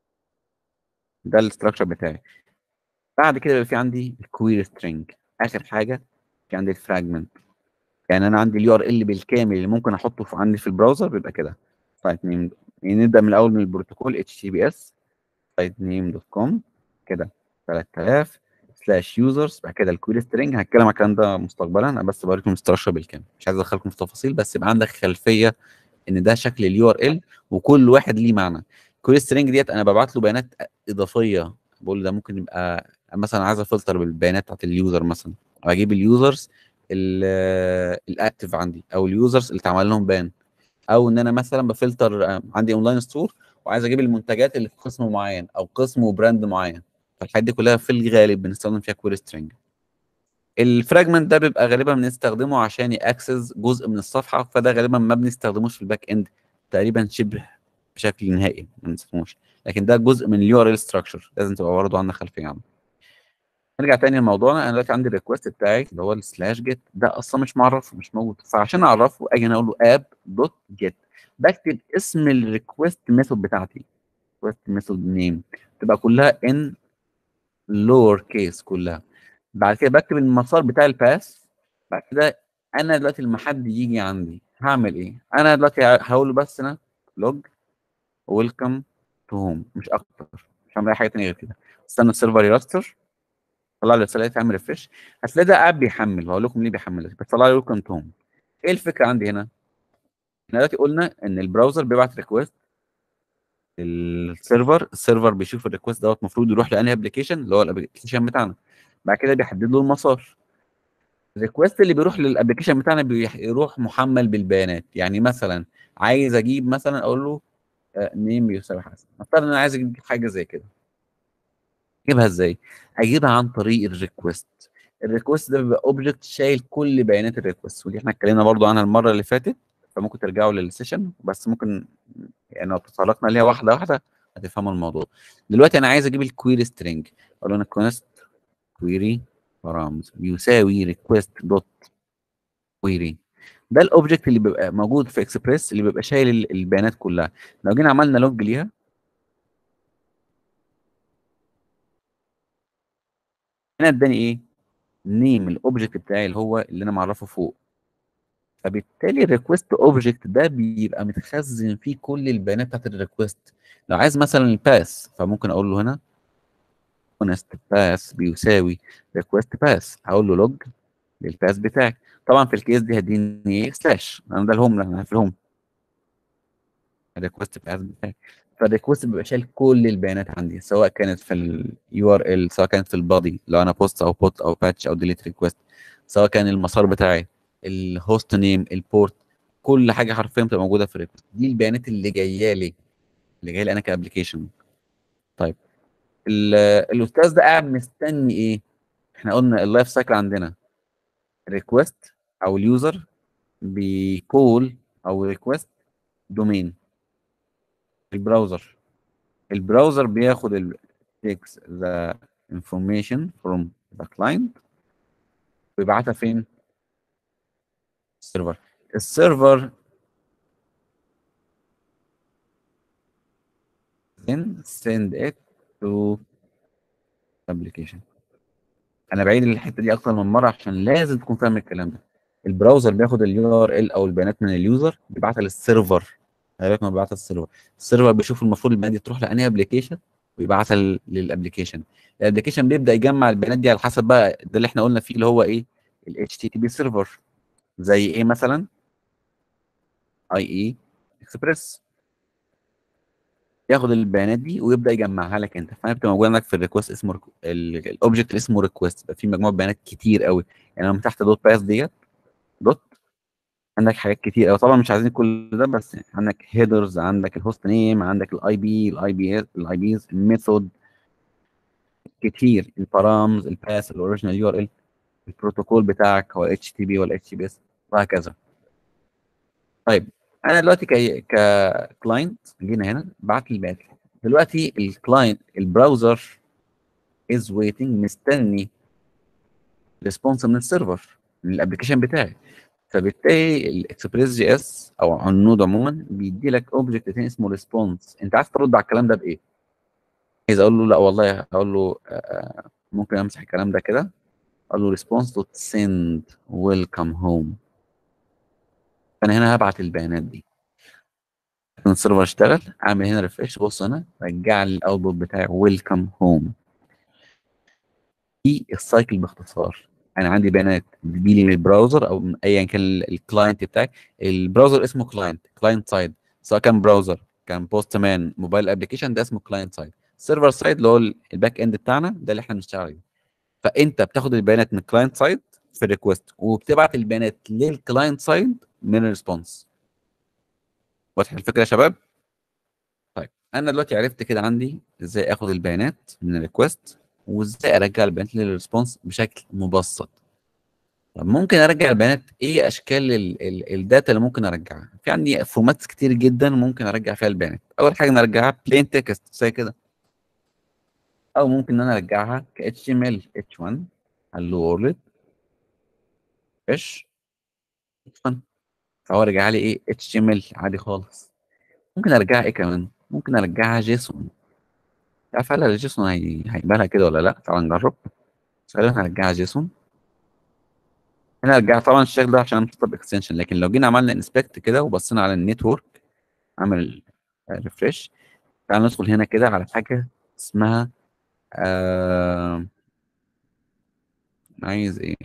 Speaker 2: ده الاستراكشر بتاعي بعد كده بيبقى في عندي الكويري سترينج اخر حاجه في عندي الفراجمنت يعني انا عندي اليو ار ال بالكامل اللي ممكن احطه في عندي في البراوزر بيبقى كده سايت نيم يعني نبدا من الاول من البروتوكول اتش تي بي اس سايت نيم دوت كوم كده 3000 سلاش يوزرز بعد كده الكويري سترينج هتكلم على الكلام ده مستقبلا انا بس بوريكم الاستراكشر بالكامل مش عايز ادخلكم في تفاصيل بس يبقى عندك خلفيه ان ده شكل اليو ار ال وكل واحد ليه معنى الكويري سترينج ديت انا ببعت له بيانات اضافيه بقول ده ممكن يبقى مثلا عايز افلتر بالبيانات بتاعت اليوزر مثلا او اجيب اليوزرز الاكتف عندي او اليوزرز اللي اتعمل لهم بان او ان انا مثلا بفلتر عندي اونلاين ستور وعايز اجيب المنتجات اللي في قسم معين او قسم وبراند معين فالحاجات دي كلها في الغالب بنستخدم فيها كويري سترينج الفراجمنت ده بيبقى غالبا بنستخدمه عشان ياكسس جزء من الصفحه فده غالبا ما بنستخدموش في الباك اند تقريبا شبه بشكل نهائي ما بنستخدموش لكن ده جزء من اليو ار ال ستراكشر لازم تبقى برضه عندك خلفيه عنه نرجع تاني لموضوعنا انا دلوقتي عندي الريكوست بتاعي اللي هو السلاش جيت ده اصلا مش معرفه مش موجود فعشان اعرفه اجي انا اقول له اب دوت جيت بكتب اسم الريكوست ميثود بتاعتي ريكوست ميثود نيم تبقى كلها ان لور كيس كلها بعد كده بكتب المسار بتاع الباس بعد كده انا دلوقتي لما حد يجي عندي هعمل ايه انا دلوقتي هقول له بس انا لوج ويلكم تو هوم مش اكتر مش هعمل اي حاجه تانية غير كده استنى السيرفر يراستر طلع لي رساله تعمل ريفرش هتلاقي ده قاعد بيحمل هقول لكم ليه بيحمل بس طلع لي ويلكم تو هوم ايه الفكره عندي هنا احنا دلوقتي قلنا ان البراوزر بيبعت ريكوست السيرفر السيرفر بيشوف الريكوست دوت المفروض يروح لانهي ابلكيشن اللي هو الابلكيشن بتاعنا بعد كده بيحدد له المسار الريكوست اللي بيروح للابلكيشن بتاعنا بيروح محمل بالبيانات يعني مثلا عايز اجيب مثلا اقول له نيم يساوي حسن نفترض ان انا عايز اجيب حاجه زي كده اجيبها ازاي اجيبها عن طريق الريكوست الريكوست ده بيبقى اوبجكت شايل كل بيانات الريكوست ودي احنا اتكلمنا برضو عنها المره اللي فاتت فممكن ترجعوا للسيشن بس ممكن يعني لو تسلقنا ليها واحده واحده هتفهموا الموضوع دلوقتي انا عايز اجيب الكويري سترينج اقول له انا كونست كويري بارامز بيساوي ريكوست دوت كويري ده الاوبجكت اللي بيبقى موجود في اكسبريس اللي بيبقى شايل البيانات كلها لو جينا عملنا لوج ليها هنا اداني ايه نيم الاوبجكت بتاعي اللي هو اللي انا معرفه فوق فبالتالي الريكوست اوبجكت ده بيبقى متخزن فيه كل البيانات بتاعت الريكوست لو عايز مثلا الباس فممكن اقول له هنا كونست باس بيساوي ريكوست باس هقول له لوج للباس بتاعك طبعا في الكيس دي هديني ايه سلاش انا ده الهوم انا في الهوم الريكوست باس بتاعك فالريكوست بيبقى شايل كل البيانات عندي سواء كانت في اليو ار ال سواء كانت في البادي لو انا بوست او بوت او باتش او ديليت ريكوست سواء كان المسار بتاعي الهوست نيم البورت كل حاجه حرفيا بتبقى موجوده في الريكوست دي البيانات اللي جايه لي اللي جايه لي انا كابلكيشن طيب الاستاذ ده قاعد مستني ايه احنا قلنا اللايف سايكل عندنا ريكوست او اليوزر بيكول او ريكوست دومين البراوزر البراوزر بياخد ال takes the information from the client ويبعتها فين السيرفر السيرفر then send it to application انا بعيد الحته دي اكتر من مره عشان لازم تكون فاهم الكلام ده البراوزر بياخد اليو ار ال او البيانات من اليوزر بيبعتها للسيرفر خلي ما بيبعتها للسيرفر السيرفر بيشوف المفروض البيانات دي تروح لانهي ابلكيشن ويبعتها للابلكيشن الابلكيشن بيبدا يجمع البيانات دي على حسب بقى ده اللي احنا قلنا فيه اللي هو ايه ال HTTP سيرفر زي ايه مثلا اي اي اكسبريس ياخد البيانات دي ويبدا يجمعها لك انت فانا بتبقى موجود عندك في الريكوست اسمه الاوبجكت اللي اسمه ريكوست يبقى في مجموعه بيانات كتير قوي يعني لما تحت دوت باس ديت دوت عندك حاجات كتير قوي طبعا مش عايزين كل ده بس عندك هيدرز عندك الهوست نيم عندك الاي بي الاي بي الاي بيز الميثود كتير البارامز الباس الاوريجينال يو ار ال البروتوكول بتاعك هو اتش تي بي ولا اتش تي بي اس وهكذا طيب انا دلوقتي ك كلاينت جينا هنا بعت لي البيانات دلوقتي الكلاينت البراوزر از ويتنج مستني ريسبونس من السيرفر من الابلكيشن بتاعي فبالتالي الاكسبريس جي اس او عنود عموما بيدي لك اوبجكت تاني اسمه ريسبونس انت عايز ترد على الكلام ده بايه؟ عايز اقول له لا والله هقول له آه ممكن امسح الكلام ده كده اقول له ريسبونس دوت سند ويلكم هوم فانا هنا هبعت البيانات دي السيرفر اشتغل اعمل هنا ريفرش بص هنا رجع لي الاوتبوت بتاعي ويلكم هوم دي السايكل باختصار انا عندي بيانات بتجيلي من البراوزر او من ايا كان الكلاينت بتاعك البراوزر اسمه كلاينت كلاينت سايد سواء كان براوزر كان بوست مان موبايل ابلكيشن ده اسمه كلاينت سايد السيرفر سايد اللي هو الباك اند بتاعنا ده اللي احنا بنشتغل عليه فانت بتاخد البيانات من الكلاينت سايد في الريكوست وبتبعت البيانات للكلاينت سايد من الريسبونس واضح الفكره يا شباب طيب انا دلوقتي عرفت كده عندي ازاي اخد البيانات من الريكوست وازاي ارجع البيانات للريسبونس بشكل مبسط طب ممكن ارجع البيانات ايه اشكال ال ال الداتا اللي ممكن ارجعها في عندي فورماتس كتير جدا ممكن ارجع فيها البيانات اول حاجه نرجعها بلين تكست زي كده او ممكن ان انا ارجعها ك HTML H1 هلو وورلد ايش فهو رجع لي ايه HTML عادي خالص ممكن ارجعها ايه كمان ممكن ارجعها جيسون عارف هل الجيسون هي... هيبقى لها كده ولا لا تعال نجرب غالبا هرجعها جيسون هنا رجع طبعا الشكل ده عشان مسطب اكستنشن لكن لو جينا عملنا انسبكت كده وبصينا على النتورك عمل ريفرش تعال ندخل هنا كده على حاجه اسمها آه عايز ايه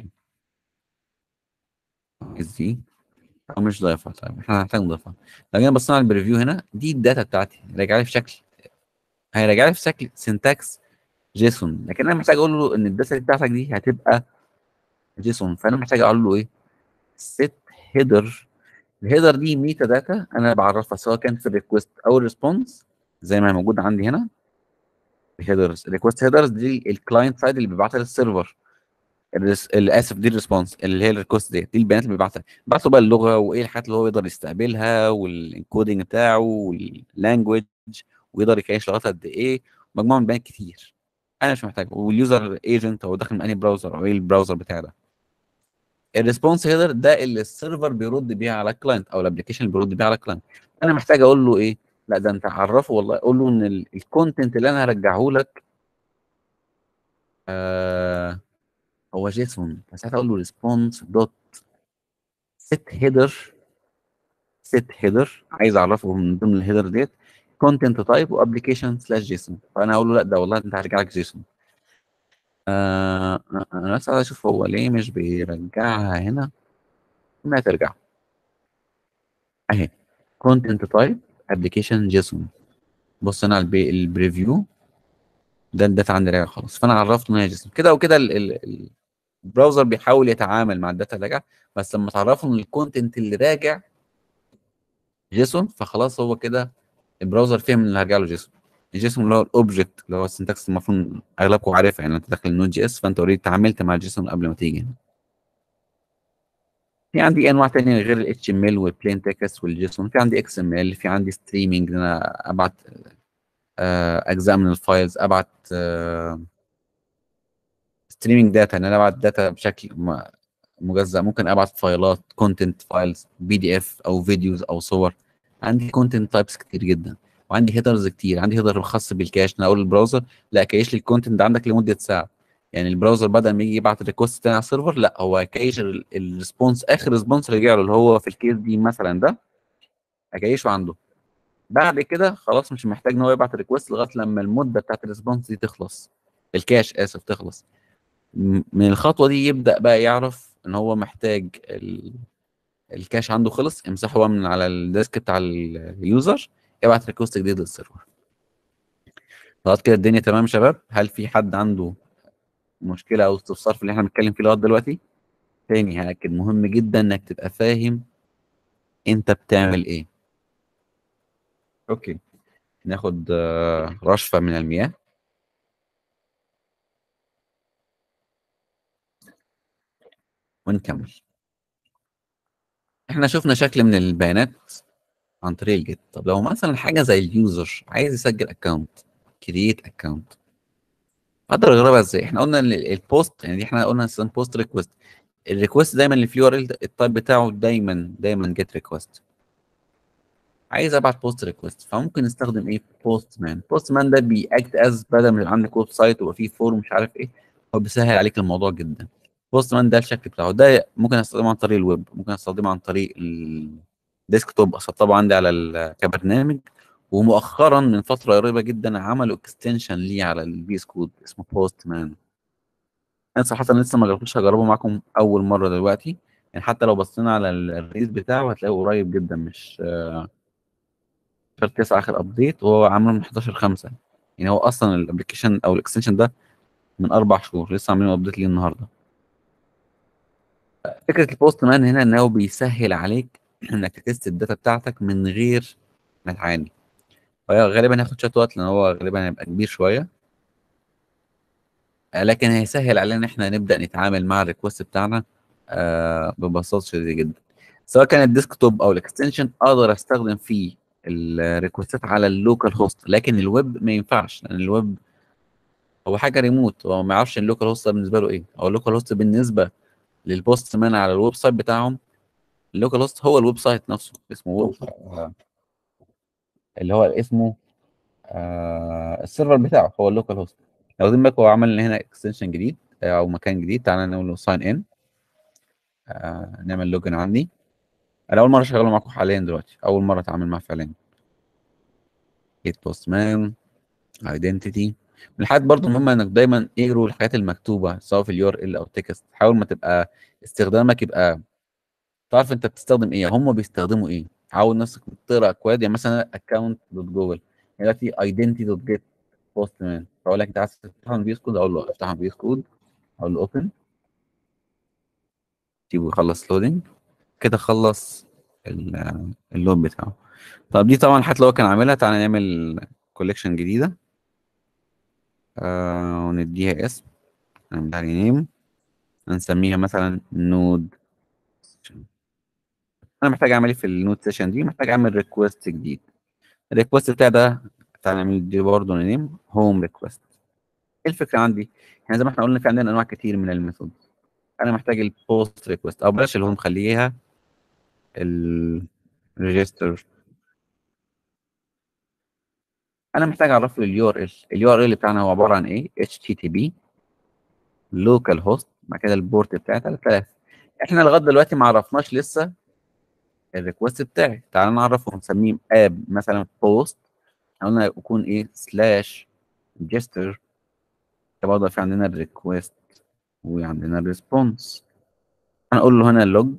Speaker 2: عايز دي او مش ضايفها طيب احنا هنحتاج نضيفها لو جينا بصينا على البريفيو هنا دي الداتا بتاعتي راجع لي في شكل هيراجع لي في شكل سنتكس جيسون لكن انا محتاج اقول له ان الداتا بتاعتك دي هتبقى جيسون فانا محتاج اقول له ايه set header الهيدر دي ميتا داتا انا بعرفها سواء كان في الريكوست او الريسبونس زي ما هي موجوده عندي هنا الهيدرز الريكوست هيدرز دي الكلاينت سايد اللي بيبعتها للسيرفر الرس... اسف دي الريسبونس اللي هي الريكوست دي دي البيانات اللي بيبعتها بيبعت له بقى اللغه وايه الحاجات اللي هو يقدر يستقبلها والانكودنج بتاعه واللانجوج ويقدر يكيش لغايه قد ايه مجموعه من البيانات كتير انا مش محتاج واليوزر ايجنت هو داخل من انهي براوزر او ايه البراوزر بتاعي ده الريسبونس هيدر ده اللي السيرفر بيرد بيه على الكلاينت او الابلكيشن اللي بيرد بيه على الكلاينت انا محتاج اقول له ايه لا ده انت عرفه والله قول له ان الكونتنت اللي انا هرجعه لك آه هو جيسون فساعتها اقول له ريسبونس دوت سيت هيدر سيت هيدر عايز اعرفه من ضمن الهيدر ديت كونتنت تايب وابلكيشن سلاش جيسون فانا اقول له لا ده والله انت هرجع لك جيسون آه انا بس عايز اشوف هو ليه مش بيرجعها هنا ما ترجع اهي كونتنت تايب ابلكيشن جيسون بص هنا على البي البريفيو ده الداتا عندي راجع خلاص فانا عرفت ان هي جيسون كده وكده ال- ال- البراوزر بيحاول يتعامل مع الداتا اللي راجعه بس لما تعرفوا ان الكونتنت اللي راجع جيسون فخلاص هو كده البراوزر فهم ان هرجع له جيسون الجيسون اللي هو الاوبجكت اللي هو السنتكس المفروض اغلبكم عارفها يعني انت داخل النود جي اس فانت اوريدي اتعاملت مع الجيسون قبل ما تيجي هنا في عندي انواع تانية غير ال HTML والبلين تكست والجيسون في عندي XML في عندي ستريمينج ان انا ابعت آه، اجزاء من الفايلز ابعت ستريمينج داتا ان انا ابعت داتا بشكل م- مجزأ ممكن ابعت فايلات كونتنت فايلز بي دي اف او فيديوز او صور عندي كونتنت تايبس كتير جدا وعندي هيدرز كتير عندي هيدر خاص بالكاش انا اقول للبراوزر لا كيش لي الكونتنت ده عندك لمده ساعه يعني البراوزر بدل ما يجي يبعت ريكوست تاني على السيرفر لا هو كيش الريسبونس اخر ريسبونس رجع له اللي هو في الكيس دي مثلا ده اكيشه عنده بعد كده خلاص مش محتاج ان هو يبعت ريكوست لغايه لما المده بتاعت الريسبونس دي تخلص الكاش اسف تخلص م- من الخطوه دي يبدا بقى يعرف ان هو محتاج ال... الكاش عنده خلص امسحه بقى من على الديسك بتاع اليوزر ابعت ريكوست جديد للسيرفر خلاص كده الدنيا تمام يا شباب هل في حد عنده مشكله او استفسار في اللي احنا بنتكلم فيه لغايه دلوقتي تاني هاكد مهم جدا انك تبقى فاهم انت بتعمل ايه اوكي ناخد آه، رشفه من المياه ونكمل احنا شفنا شكل من البيانات عن طريق الجيت طب لو مثلا حاجه زي اليوزر عايز يسجل اكونت كرييت اكونت اقدر اجربها ازاي احنا قلنا ال- البوست يعني دي احنا قلنا مثلا بوست ريكوست الريكوست دايما اللي في اليو ار ال التايب بتاعه دايما دايما جيت ريكوست عايز ابعت بوست ريكوست فممكن نستخدم ايه بوست مان بوست مان ده بيأكت از بدل ما يبقى عندك ويب سايت ويبقى فيه فورم مش عارف ايه هو بيسهل عليك الموضوع جدا بوست مان ده الشكل بتاعه ده ممكن استخدمه عن طريق الويب ممكن استخدمه عن طريق الديسكتوب اسطبه عندي على ال- كبرنامج ومؤخرا من فتره قريبه جدا عملوا اكستنشن ليه على البيس كود اسمه بوست مان انا صراحه لسه ما جربتوش هجربه معاكم اول مره دلوقتي يعني حتى لو بصينا على ال- الريليز بتاعه هتلاقيه قريب جدا مش شهر 9 اخر ابديت وهو عامله من 11 5 يعني هو اصلا الابلكيشن او الاكستنشن ده من اربع شهور لسه عاملين ابديت ليه النهارده فكره البوست مان هنا ان هو بيسهل عليك انك تست الداتا بتاعتك من غير ما تعاني فهي غالبا هياخد شويه وقت لان هو غالبا هيبقى كبير شويه آه، لكن هيسهل علينا ان احنا نبدا نتعامل مع الريكوست بتاعنا آه، ببساطه شديده جدا سواء كان الديسكتوب او الاكستنشن اقدر استخدم فيه الريكوستات على اللوكال هوست لكن الويب ما ينفعش لان الويب هو حاجه ريموت هو ما يعرفش اللوكال هوست ده بالنسبه له ايه او اللوكال هوست بالنسبه للبوست مان على الويب سايت بتاعهم اللوكال هوست هو الويب سايت نفسه اسمه ويب اللي هو اسمه آه السيرفر بتاعه هو اللوكال هوست لو واخدين بالك هو عمل هنا اكستنشن جديد آه، او مكان جديد تعالى نقول له ساين ان آه نعمل لوجن عندي انا اول مره شغاله معاكم حاليا دلوقتي اول مره اتعامل معاه فعليا جيت بوست مان ايدنتيتي من الحاجات برضو مهمه انك دايما اقروا الحاجات المكتوبه سواء في اليور ال او تكست حاول ما تبقى استخدامك يبقى تعرف انت بتستخدم ايه هم بيستخدموا ايه حاول نفسك تقرا اكواد يعني مثلا اكونت دوت جوجل دلوقتي ايدنتي دوت جيت بوست مان فاقول لك انت عايز تفتحها من بيس كود اقول له افتحها من بيس كود اقول له اوبن سيبه يخلص لودنج كده خلص ال- اللود بتاعه طب دي طبعا الحاجات اللي هو كان عاملها تعالى نعمل كوليكشن جديده آه ونديها اسم نعمل نيم هنسميها مثلا نود انا محتاج اعمل ايه في النود سيشن دي محتاج اعمل ريكوست جديد الريكوست بتاعي ده تعالى نعمل دي برضه نيم هوم ريكوست ايه الفكره عندي احنا زي ما احنا قلنا في عندنا انواع كتير من الميثود انا محتاج البوست ريكوست او بلاش الهوم خليها الريجستر انا محتاج اعرف له اليو ار ال اليو ار ال بتاعنا هو عباره عن ايه اتش تي تي بي لوكال هوست بعد كده البورت بتاعي 3000 احنا لغايه دلوقتي ما عرفناش لسه الريكوست بتاعي تعال نعرفه ونسميه اب مثلا بوست قلنا يكون ايه سلاش جستر برضه في عندنا الريكوست وعندنا الريسبونس هنقول له هنا لوج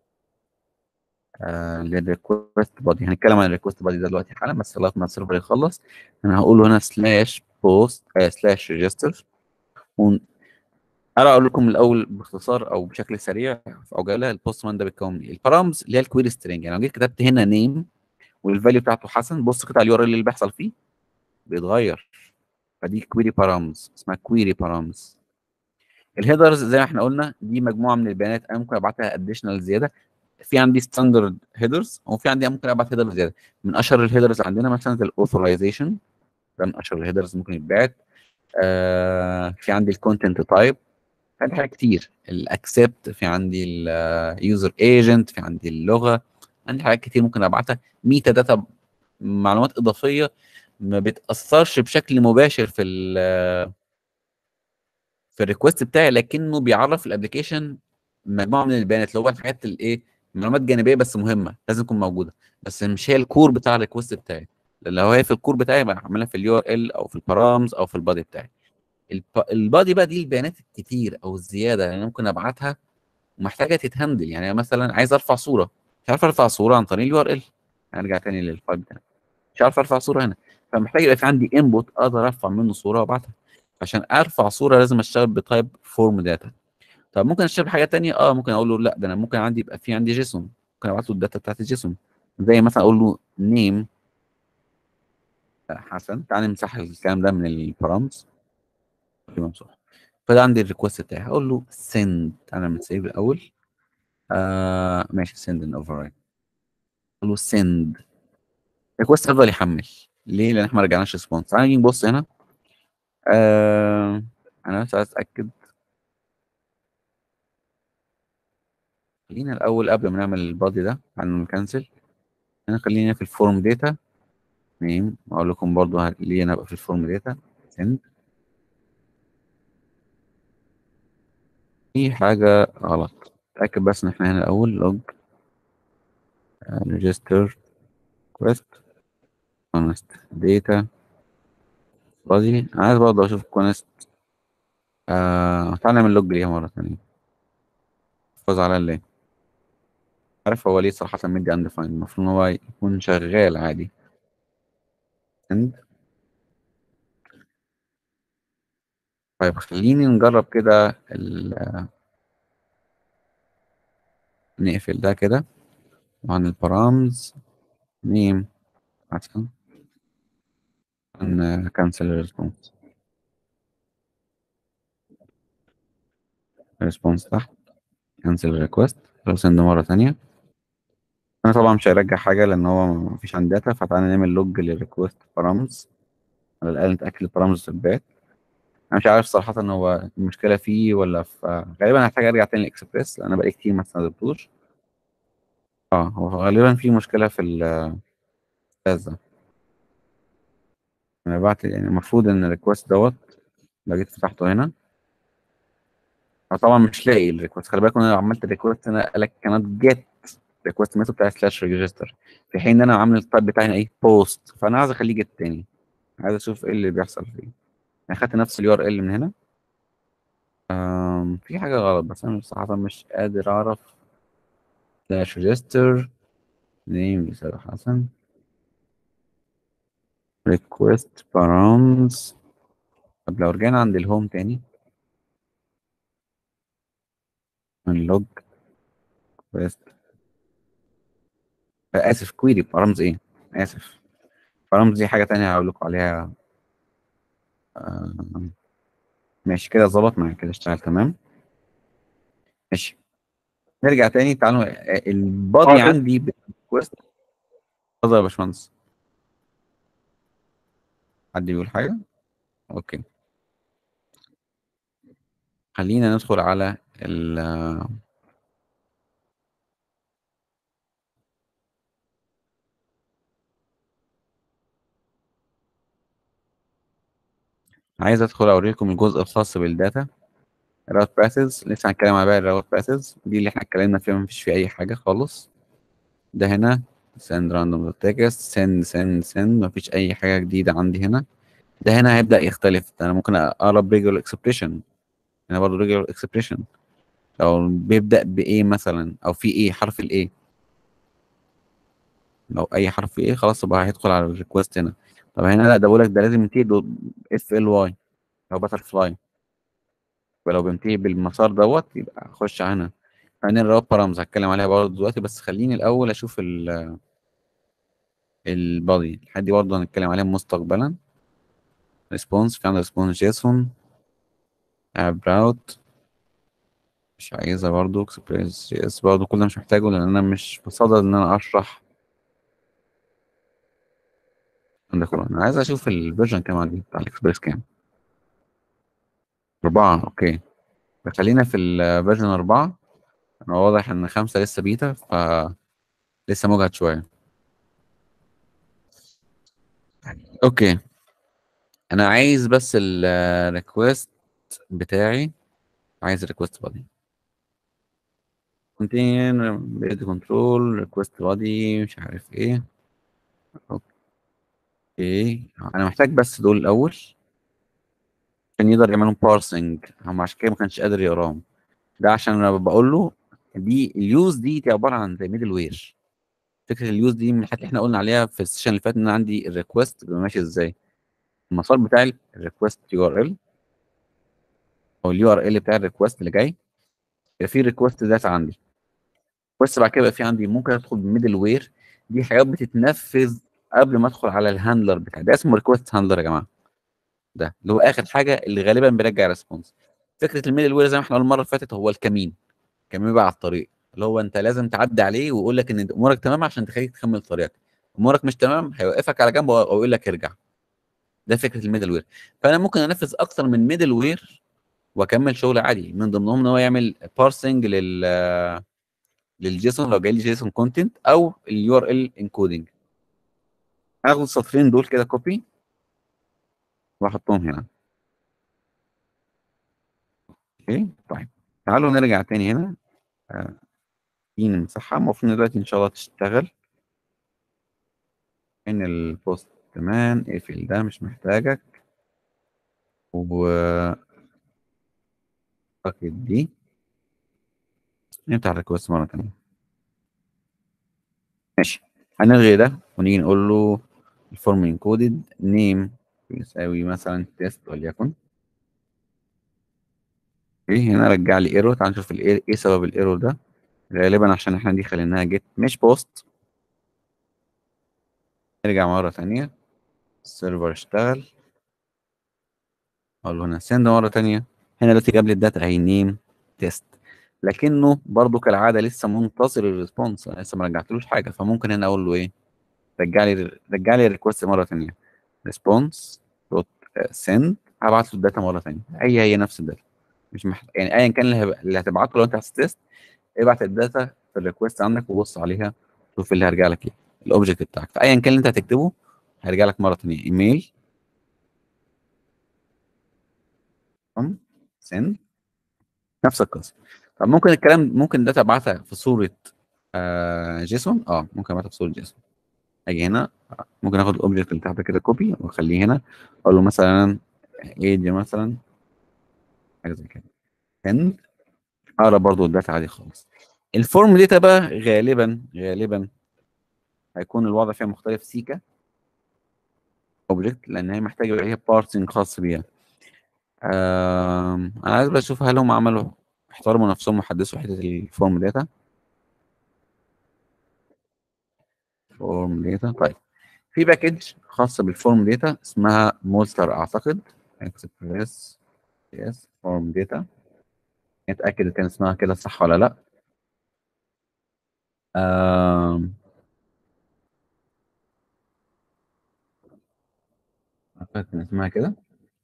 Speaker 2: آه للريكوست بادي هنتكلم عن الريكوست بادي ده دلوقتي حالا بس لغايه ما السيرفر يخلص انا هقول له هنا سلاش بوست سلاش ريجستر انا اقول لكم الاول باختصار او بشكل سريع في عجاله البوست مان ده بيتكون من ايه البارامز اللي هي الكويري سترينج يعني لو جيت كتبت هنا نيم والفاليو بتاعته حسن بص كده على اليو ار اللي بيحصل فيه بيتغير فدي كويري بارامز اسمها كويري بارامز الهيدرز زي ما احنا قلنا دي مجموعه من البيانات انا ممكن ابعتها اديشنال زياده في عندي ستاندرد هيدرز وفي عندي ممكن ابعت هيدر زياده من اشهر الهيدرز عندنا مثلا زي الاوثرايزيشن ده من اشهر الهيدرز ممكن يتبعت آه في عندي الكونتنت تايب في عندي حاجات كتير الاكسبت في عندي اليوزر ايجنت في عندي اللغه عندي حاجات كتير ممكن ابعتها ميتا داتا معلومات اضافيه ما بتاثرش بشكل مباشر في ال في الريكوست بتاعي لكنه بيعرف الابلكيشن مجموعه من البيانات اللي هو الحاجات الايه معلومات جانبيه بس مهمه لازم تكون موجوده بس مش هي الكور بتاع الريكوست بتاعي لان لو هي في الكور بتاعي بعملها في اليو ار ال او في البارامز او في البادي بتاعي الب- البادي بقى دي البيانات الكتير او الزياده اللي ممكن ابعتها ومحتاجه تتهندل يعني أنا مثلا عايز ارفع صوره مش عارف ارفع صوره عن طريق اليو ار ال هنرجع تاني للفايل بتاعي مش عارف ارفع صوره هنا فمحتاج يبقى في عندي انبوت اقدر ارفع منه صوره وابعتها عشان ارفع صوره لازم اشتغل بتايب فورم داتا طب ممكن اشتغل بحاجه تانية اه ممكن اقول له لا ده انا ممكن عندي يبقى في عندي جيسون ممكن ابعت له الداتا بتاعت الجيسون زي مثلا اقول له نيم حسن تعالى نمسح الكلام ده من البارامز ممسوح فده عندي الريكوست بتاعي هقول له send تعالى نعمل سيف الاول آه ماشي send and override اقول له send الريكوست هيفضل يحمل ليه؟ لان احنا ما رجعناش ريسبونس تعالى نيجي نبص هنا آه انا بس عايز اتاكد خلينا الاول قبل ما نعمل البادي ده تعالى نكنسل هنا خلينا في الفورم داتا نيم واقول لكم برضو ه- ليه انا ابقى في الفورم داتا send في حاجة غلط اتأكد بس ان احنا هنا الاول لوج register quest honest data body عايز برضه اشوف كونست آه تعالى نعمل لوج ليها مرة تانية فوز على ليه عارف هو ليه صراحة مدي undefined المفروض ان هو يكون شغال عادي send طيب خليني نجرب كده ال- نقفل ده كده وعن البارامز نيم مثلا نكنسل الريسبونس الريسبونس تحت كنسل الريكوست لو سند مرة تانية انا طبعا مش هيرجع حاجة لان هو مفيش عندي داتا فتعالى نعمل لوج للريكوست بارامز على الاقل نتأكد البارامز ثبات انا مش عارف صراحة ان هو المشكلة فيه ولا في غالبا هحتاج ارجع تاني لاكسبريس لان انا بقالي كتير ما استخدمتوش اه هو غالبا في مشكلة في الجهاز ده انا بعت يعني المفروض ان الريكوست دوت لو جيت فتحته هنا هو طبعا مش لاقي الريكوست خلي بالك إن انا عملت الريكوست انا قال لك كانت جيت ريكوست ميثود بتاع سلاش ريجستر في حين ان انا عامل التايب بتاعي هنا ايه بوست فانا عايز اخليه جيت تاني عايز اشوف ايه اللي بيحصل فيه انا خدت نفس اليو ار ال من هنا أم في حاجه غلط بس انا صراحه مش قادر اعرف سلاش ريجستر نيم يساوي حسن ريكوست بارامز طب لو رجعنا عند الهوم تاني اللوج ريكوست اسف كويري بارامز ايه اسف بارامز دي حاجه تانية هقول لكم عليها آم، ماشي كده ظبط معايا كده اشتغل تمام ماشي نرجع تاني تعالوا آه، البادي
Speaker 1: آه،
Speaker 2: عندي بالريكوست اتفضل يا باشمهندس حد بيقول حاجه اوكي خلينا ندخل على ال عايز ادخل اوريكم الجزء الخاص بالداتا الراوت باسز لسه هنتكلم على باقي الراوت باسز دي اللي احنا اتكلمنا فيها مفيش فيه اي حاجه خالص ده هنا send random text send send send مفيش اي حاجه جديده عندي هنا ده هنا هيبدا يختلف ده انا ممكن اقرب regular expression هنا برضه regular expression لو بيبدا بايه مثلا او في ايه حرف الايه لو اي حرف ايه خلاص يبقى هيدخل على الريكوست هنا طب هنا لا ده بقول لك ده لازم ينتهي اف ال واي او باتر فلاي ولو بينتهي بالمسار دوت يبقى اخش هنا هنا الراوت بارامز هتكلم عليها برضه دلوقتي بس خليني الاول اشوف ال البادي الحد دي برضه هنتكلم عليها مستقبلا ريسبونس في عندنا ريسبونس جيسون اب راوت مش عايزها برضه اكسبريس جي اس برضه كل ده مش محتاجه لان انا مش بصدد ان انا اشرح ده كله انا عايز اشوف الفيرجن كام عندي بتاع الاكسبريس كام أربعة أوكي خلينا في الفيرجن أربعة أنا واضح إن خمسة لسه بيتا ف لسه مجهد شوية أوكي أنا عايز بس الريكوست بتاعي عايز الريكوست بادي كونتين بيد كنترول ريكوست بادي مش عارف ايه اوكي انا محتاج بس دول الاول عشان يقدر يعملهم بارسنج هم عشان كده ما كانش قادر يقراهم ده عشان انا بقول له دي اليوز دي, دي عباره عن زي ميدل وير فكره اليوز دي من الحاجات اللي احنا قلنا عليها في السيشن اللي فات ان انا عندي الريكوست بيبقى ماشي ازاي المسار بتاع الريكوست يو ار ال او اليو ار ال بتاع الريكوست اللي جاي يبقى في ريكوست داتا عندي بس بعد كده يبقى في عندي ممكن ادخل بميدل وير دي حاجات بتتنفذ قبل ما ادخل على الهاندلر بتاعي ده اسمه ريكوست هاندلر يا جماعه ده اللي هو اخر حاجه اللي غالبا بيرجع ريسبونس فكره الميدل وير زي ما احنا قلنا المره اللي فاتت هو الكمين كمين بقى على الطريق اللي هو انت لازم تعدي عليه ويقول لك ان امورك تمام عشان تخليك تكمل طريقك امورك مش تمام هيوقفك على جنب ويقول لك ارجع ده فكره الميدل وير فانا ممكن انفذ اكتر من ميدل وير واكمل شغل عادي من ضمنهم ان هو يعمل بارسنج لل للجيسون لو جاي لي جيسون كونتنت او اليو ار ال انكودنج هاخد السطرين دول كده كوبي واحطهم هنا اوكي طيب تعالوا نرجع تاني هنا آه، دي نمسحها المفروض إن دلوقتي ان شاء الله تشتغل ان البوست تمام اقفل ده مش محتاجك و اعتقد دي نفتح الريكوست مرة تانية ماشي هنلغي ده ونيجي نقول له الفورم انكودد نيم يساوي مثلا تيست وليكن اوكي هنا رجع لي ايرور تعال نشوف الايه ايه سبب الايرور ده غالبا عشان احنا دي خليناها جيت مش بوست نرجع مرة تانية السيرفر اشتغل اقول له هنا سند مرة تانية هنا دلوقتي جاب لي الداتا اهي نيم تيست لكنه برضو كالعادة لسه منتظر الريسبونس انا لسه ما رجعتلوش حاجة فممكن هنا اقول له ايه رجع لي رجع لي الريكوست مرة تانية ريسبونس دوت سند هبعت له الداتا مرة تانية هي هي نفس الداتا مش محتاج يعني ايا كان اللي, هب... اللي هتبعته لو انت عايز تيست ابعت الداتا في الريكوست عندك وبص عليها شوف اللي هيرجع لك ايه الاوبجكت بتاعك فايا كان اللي انت هتكتبه هيرجع لك مره ثانيه ايميل سند نفس القصه طب ممكن الكلام ممكن الداتا ابعتها في صوره آه جيسون اه ممكن ابعتها في صوره جيسون اجي هنا ممكن اخد الاوبجكت اللي تحت كده كوبي واخليه هنا اقول له مثلا ايدي مثلا حاجه زي كده سند اقرا برضو الداتا عادي خالص الفورم داتا بقى غالبا غالبا هيكون الوضع فيها مختلف سيكا اوبجكت لان هي محتاجه يبقى ليها بارسنج خاص بيها آم، انا عايز بس اشوف هل هم عملوا احترموا نفسهم وحدثوا حته الفورم داتا فورم داتا طيب في باكج خاصه بالفورم داتا اسمها مولتر اعتقد اكسبريس يس فورم داتا نتاكد كان اسمها كده صح ولا لا آم، اعتقد كان اسمها كده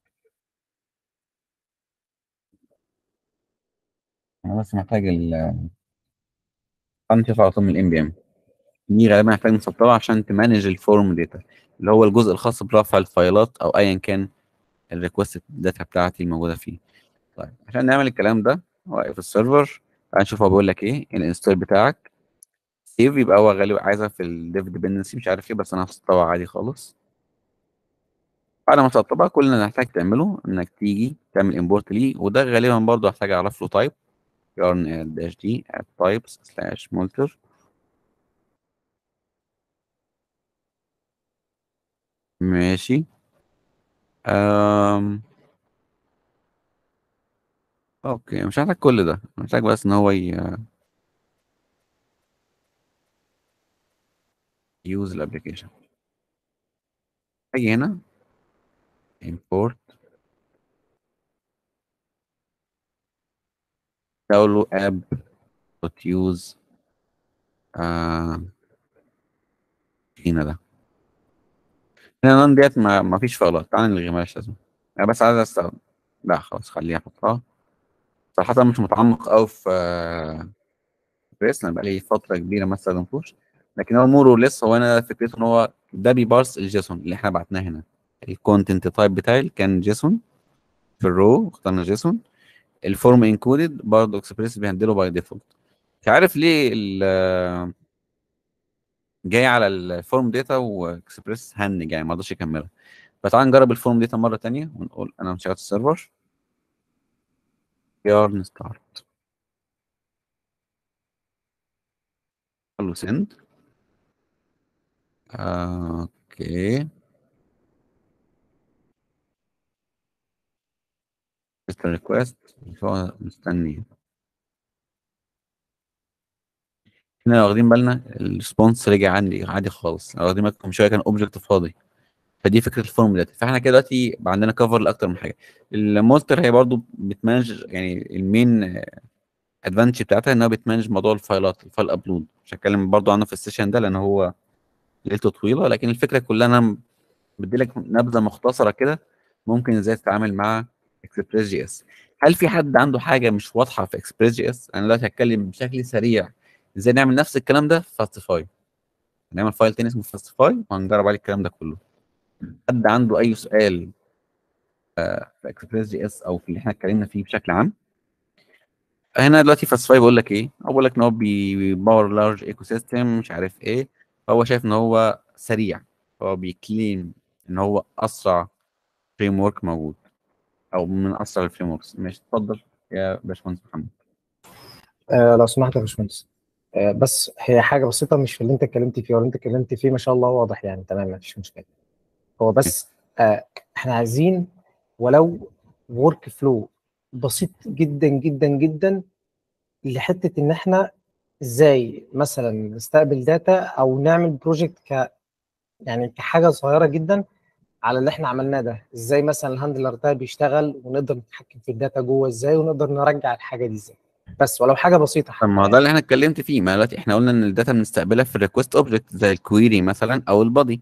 Speaker 2: انا بس محتاج ال انا شايف على طول من الام بي ام دي غالبا محتاج نسطبها عشان تمانج الفورم داتا اللي هو الجزء الخاص برفع الفايلات او ايا كان الريكوست داتا بتاعتي الموجوده فيه طيب عشان نعمل الكلام ده واقف السيرفر تعال نشوف هو بيقول لك ايه الانستول بتاعك سيف يبقى هو غالبا عايزها في الديف ديبندنسي مش عارف ايه بس انا هسطبها عادي خالص بعد ما تسطبها كل اللي هنحتاج تعمله انك تيجي تعمل امبورت ليه وده غالبا برضه هحتاج اعرف له تايب yarn dash d at types slash molter ماشي أم... اوكي مش محتاج كل ده محتاج بس ان هو ي... use الابلكيشن اجي هنا import اقول له app dot use آه... هنا ده هنا نون ديت ما, ما فيش فايلات تعال نلغي مالهاش لازمه انا بس عايز استخدم لا خلاص خليها احطها صراحة أنا مش متعمق أوي في بريس لأن بقالي فترة كبيرة ما استخدمتوش لكن هو مور ليس هو أنا فكرته إن هو ده بيبارس الجيسون اللي إحنا بعتناه هنا الكونتنت تايب بتاعي كان جيسون في الرو اخترنا جيسون الفورم انكودد برضه اكسبريس بيهندله باي ديفولت مش عارف ليه ال جاي على الفورم داتا واكسبريس هنج يعني ما رضاش يكملها فتعال نجرب الفورم داتا مرة تانية ونقول أنا مش شغال السيرفر يارن ستارت قال له سند اوكي مستر ريكوست هو مستني هنا واخدين بالنا الريسبونس رجع عندي عادي خالص واخدين بالكم شويه كان اوبجكت فاضي فدي فكره الفورم داتا فاحنا كده دلوقتي بقى عندنا كفر لاكتر من حاجه المولتر هي برضو بتمانج يعني المين ادفانتج بتاعتها ان هو بتمانج موضوع الفايلات الفايل ابلود مش هتكلم برضو عنه في السيشن ده لان هو ليلته طويله لكن الفكره كلها انا بدي لك نبذه مختصره كده ممكن ازاي تتعامل مع اكسبريس جي اس هل في حد عنده حاجه مش واضحه في اكسبريس جي اس انا دلوقتي هتكلم بشكل سريع ازاي نعمل نفس الكلام ده في فاستيفاي هنعمل فايل تاني اسمه فاستيفاي وهنجرب عليه الكلام ده كله حد عنده اي سؤال آه، في اكسبريس جي اس او في اللي احنا اتكلمنا فيه بشكل عام هنا دلوقتي فاستيفاي بيقول لك ايه بقول لك ان هو بيباور لارج ايكو سيستم مش عارف ايه فهو شايف ان هو سريع هو بيكليم ان هو اسرع فريم ورك موجود او من اسرع الفريم وركس ماشي اتفضل يا باشمهندس محمد
Speaker 3: آه لو سمحت يا باشمهندس آه بس هي حاجه بسيطه مش في اللي انت اتكلمت فيه ولا انت اتكلمت فيه ما شاء الله واضح يعني تمام ما فيش مشكله هو بس آه احنا عايزين ولو ورك فلو بسيط جدا جدا جدا لحته ان احنا ازاي مثلا نستقبل داتا او نعمل بروجكت ك يعني كحاجه صغيره جدا على اللي احنا عملناه ده ازاي مثلا الهاندلر ده بيشتغل ونقدر نتحكم في الداتا جوه ازاي ونقدر نرجع الحاجه دي ازاي بس ولو حاجه بسيطه
Speaker 2: طب ما هو ده اللي احنا اتكلمت فيه ما دلوقتي احنا قلنا ان الداتا بنستقبلها في الريكوست اوبجكت زي الكويري مثلا او البادي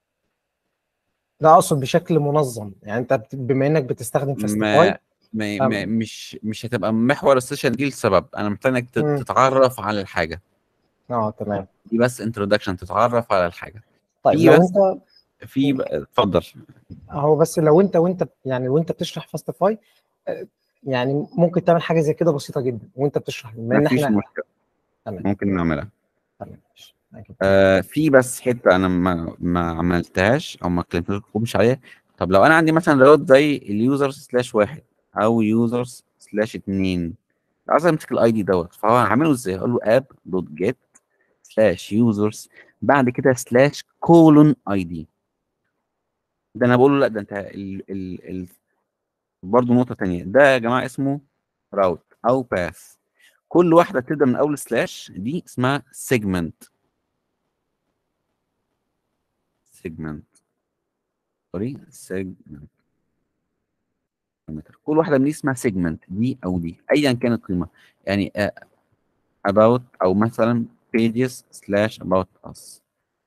Speaker 3: لا اقصد بشكل منظم يعني انت بت- بما انك بتستخدم فاستيفاي
Speaker 2: ما ما
Speaker 3: فاهم.
Speaker 2: ما مش مش هتبقى محور السيشن دي لسبب انا محتاج انك تت-
Speaker 3: مم.
Speaker 2: تتعرف على الحاجه
Speaker 3: اه تمام
Speaker 2: دي بس انتروداكشن تتعرف على الحاجه
Speaker 3: طيب
Speaker 2: في
Speaker 3: لو
Speaker 2: بس-
Speaker 3: انت
Speaker 2: في بقى- اتفضل
Speaker 3: هو بس لو انت وانت يعني وانت بتشرح فاستيفاي يعني ممكن تعمل حاجه زي كده بسيطه جدا وانت بتشرح بما ان
Speaker 2: مفيش
Speaker 3: احنا
Speaker 2: مشكله
Speaker 3: تمام
Speaker 2: ممكن نعملها
Speaker 3: تمام ماشي. أكيد.
Speaker 2: آه في بس حته انا ما ما عملتهاش او ما كلمتكمش عليها طب لو انا عندي مثلا راوت زي اليوزر سلاش واحد او يوزرز سلاش اتنين عايز امسك الاي دي دوت فهو هعمله ازاي؟ اقول له اب دوت جيت سلاش يوزرز بعد كده سلاش كولون اي دي ده انا بقول له لا ده انت ال ال ال برضه نقطه تانية ده يا جماعه اسمه راوت او باث كل واحده بتبدا من اول سلاش دي اسمها سيجمنت سيجمنت سوري سيجمنت كل واحده من دي اسمها سيجمنت دي او دي ايا كانت القيمه يعني آه، about او مثلا pages slash about us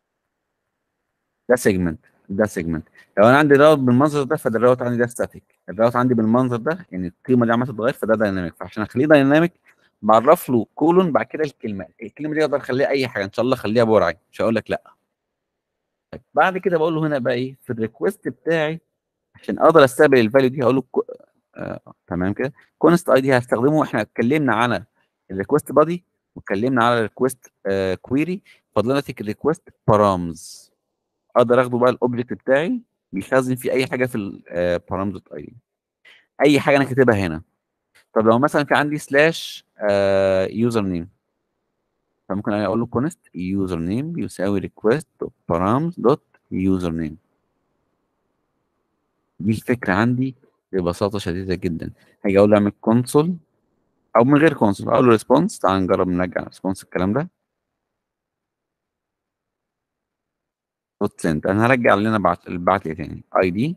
Speaker 2: ده سيجمنت ده سيجمنت لو انا عندي راوت بالمنظر ده فده الراوت عندي ده ستاتيك الراوت عندي بالمنظر ده يعني القيمه دي عماله تتغير فده دايناميك فعشان اخليه دايناميك بعرف له كولون بعد كده الكلمه الكلمه دي اقدر اخليها اي حاجه ان شاء الله اخليها برعي مش هقول لك لا طيب بعد كده بقول له هنا بقى ايه في الريكوست بتاعي عشان اقدر استقبل الفاليو دي هقول له كو... آه تمام كده كونست اي دي هستخدمه احنا اتكلمنا على الريكوست بادي واتكلمنا على الريكوست كويري فاضل لك الريكوست بارامز اقدر اخده بقى الاوبجكت بتاعي بيخزن فيه اي حاجه في البارامز اي دي اي حاجه انا كاتبها هنا طب لو مثلا في عندي سلاش يوزر نيم فممكن اقول له كونست يوزر نيم يساوي ريكوست بارامز دوت يوزر نيم دي الفكره عندي ببساطه شديده جدا هاجي اقول له اعمل كونسول او من غير كونسول اقول له ريسبونس تعال نجرب نرجع ريسبونس الكلام ده دوت سنت انا هرجع اللي انا بعت بعت لي تاني اي دي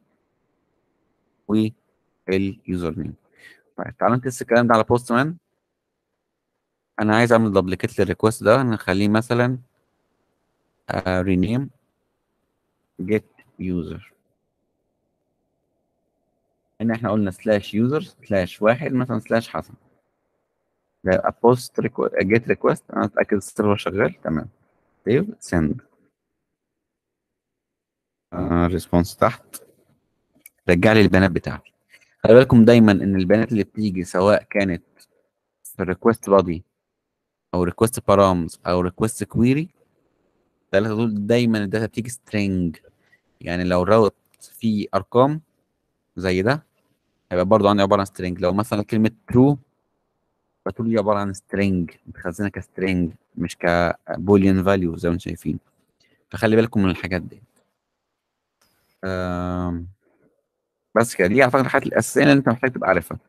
Speaker 2: واليوزر نيم طيب تعالوا نتست الكلام ده على بوست مان انا عايز اعمل دبليكيت للريكوست ده نخليه مثلا رينيم جيت يوزر ان احنا قلنا سلاش يوزر سلاش واحد مثلا سلاش حسن ده بوست جيت ريكوست انا اتاكد السيرفر شغال تمام سيف سند ريسبونس تحت رجع لي البيانات بتاعتي خلي بالكم دايما ان البيانات اللي بتيجي سواء كانت في الريكوست بادي او ريكوست بارامز او ريكوست كويري الثلاثه دول دايما الداتا بتيجي سترينج يعني لو الراوت فيه ارقام زي ده هيبقى برضو عندي عباره عن سترينج لو مثلا كلمه ترو فتقول لي عباره عن سترينج متخزنه كسترينج مش كبوليان فاليو زي ما انتم شايفين فخلي بالكم من الحاجات دي آم، بس كده دي اعتقد الحاجات الاساسيه اللي انت محتاج تبقى عارفها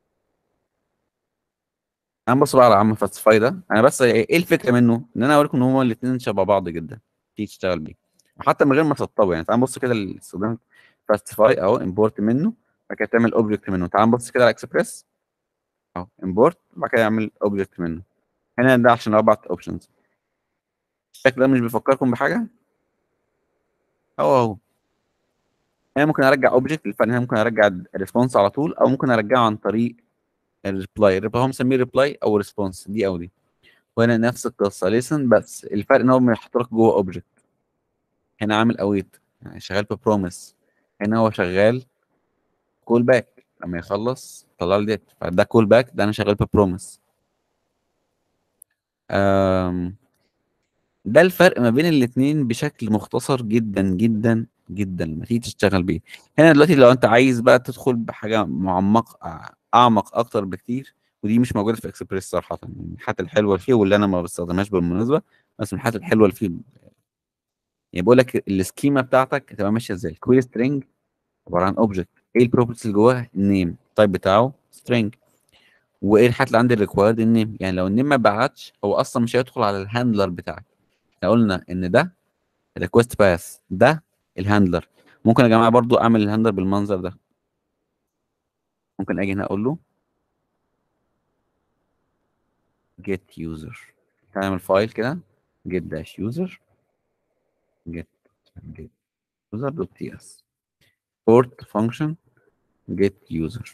Speaker 2: انا بص بقى على عم فاسفاي ده انا بس ايه الفكره منه ان انا اوريكم ان هما الاثنين شبه بعض جدا تيجي تشتغل بيه وحتى من غير ما تسطبه يعني تعال نبص كده لاستخدام فاستفاي اهو امبورت منه بعد كده تعمل اوبجكت منه تعال نبص كده على اكسبريس اهو امبورت بعد كده اعمل اوبجكت منه هنا ده عشان ابعت اوبشنز الشكل ده مش بيفكركم بحاجه اهو اهو هنا ممكن ارجع اوبجكت الفرق هنا ممكن ارجع الريسبونس على طول او ممكن ارجعه عن طريق الريبلاي هو مسميه ريبلاي او ريسبونس دي او دي وهنا نفس القصه ليسن بس الفرق ان هو بيحط لك جوه اوبجكت هنا عامل اويت يعني شغال ببروميس هنا هو شغال كول باك لما يخلص طلع لي ديت فده كول باك ده انا شغال ببروميس ده الفرق ما بين الاثنين بشكل مختصر جدا جدا جدا لما تيجي تشتغل بيه هنا دلوقتي لو انت عايز بقى تدخل بحاجه معمقه اعمق اكتر بكتير ودي مش موجوده في اكسبريس صراحه يعني الحاجات الحلوه اللي فيه واللي انا ما بستخدمهاش بالمناسبه بس من الحاجات الحلوه اللي فيه يعني بقول لك السكيما بتاعتك هتبقى ماشيه ازاي الكويري سترينج عباره عن اوبجكت ايه البروبرتيز اللي جواها النيم التايب بتاعه سترينج وايه الحاجات اللي عندي الريكوايرد النيم يعني لو النيم ما بعتش هو اصلا مش هيدخل على الهاندلر بتاعك احنا قلنا ان ده ريكوست باث ده الهاندلر ممكن يا جماعه برضو اعمل الهاندلر بالمنظر ده ممكن اجي هنا اقول له get user تعمل فايل كده get dash user get get user dot ts port function get user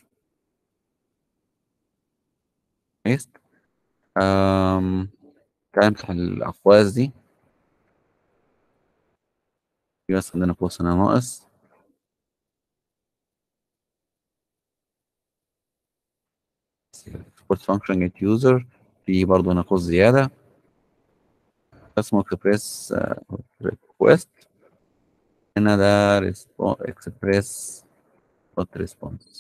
Speaker 2: paste um, تعال نمسح الاقواس دي في بس عندنا قوس هنا ناقص export function get user في برضه هنا قوس زيادة اسمه express آه، request هنا ده respo- express dot response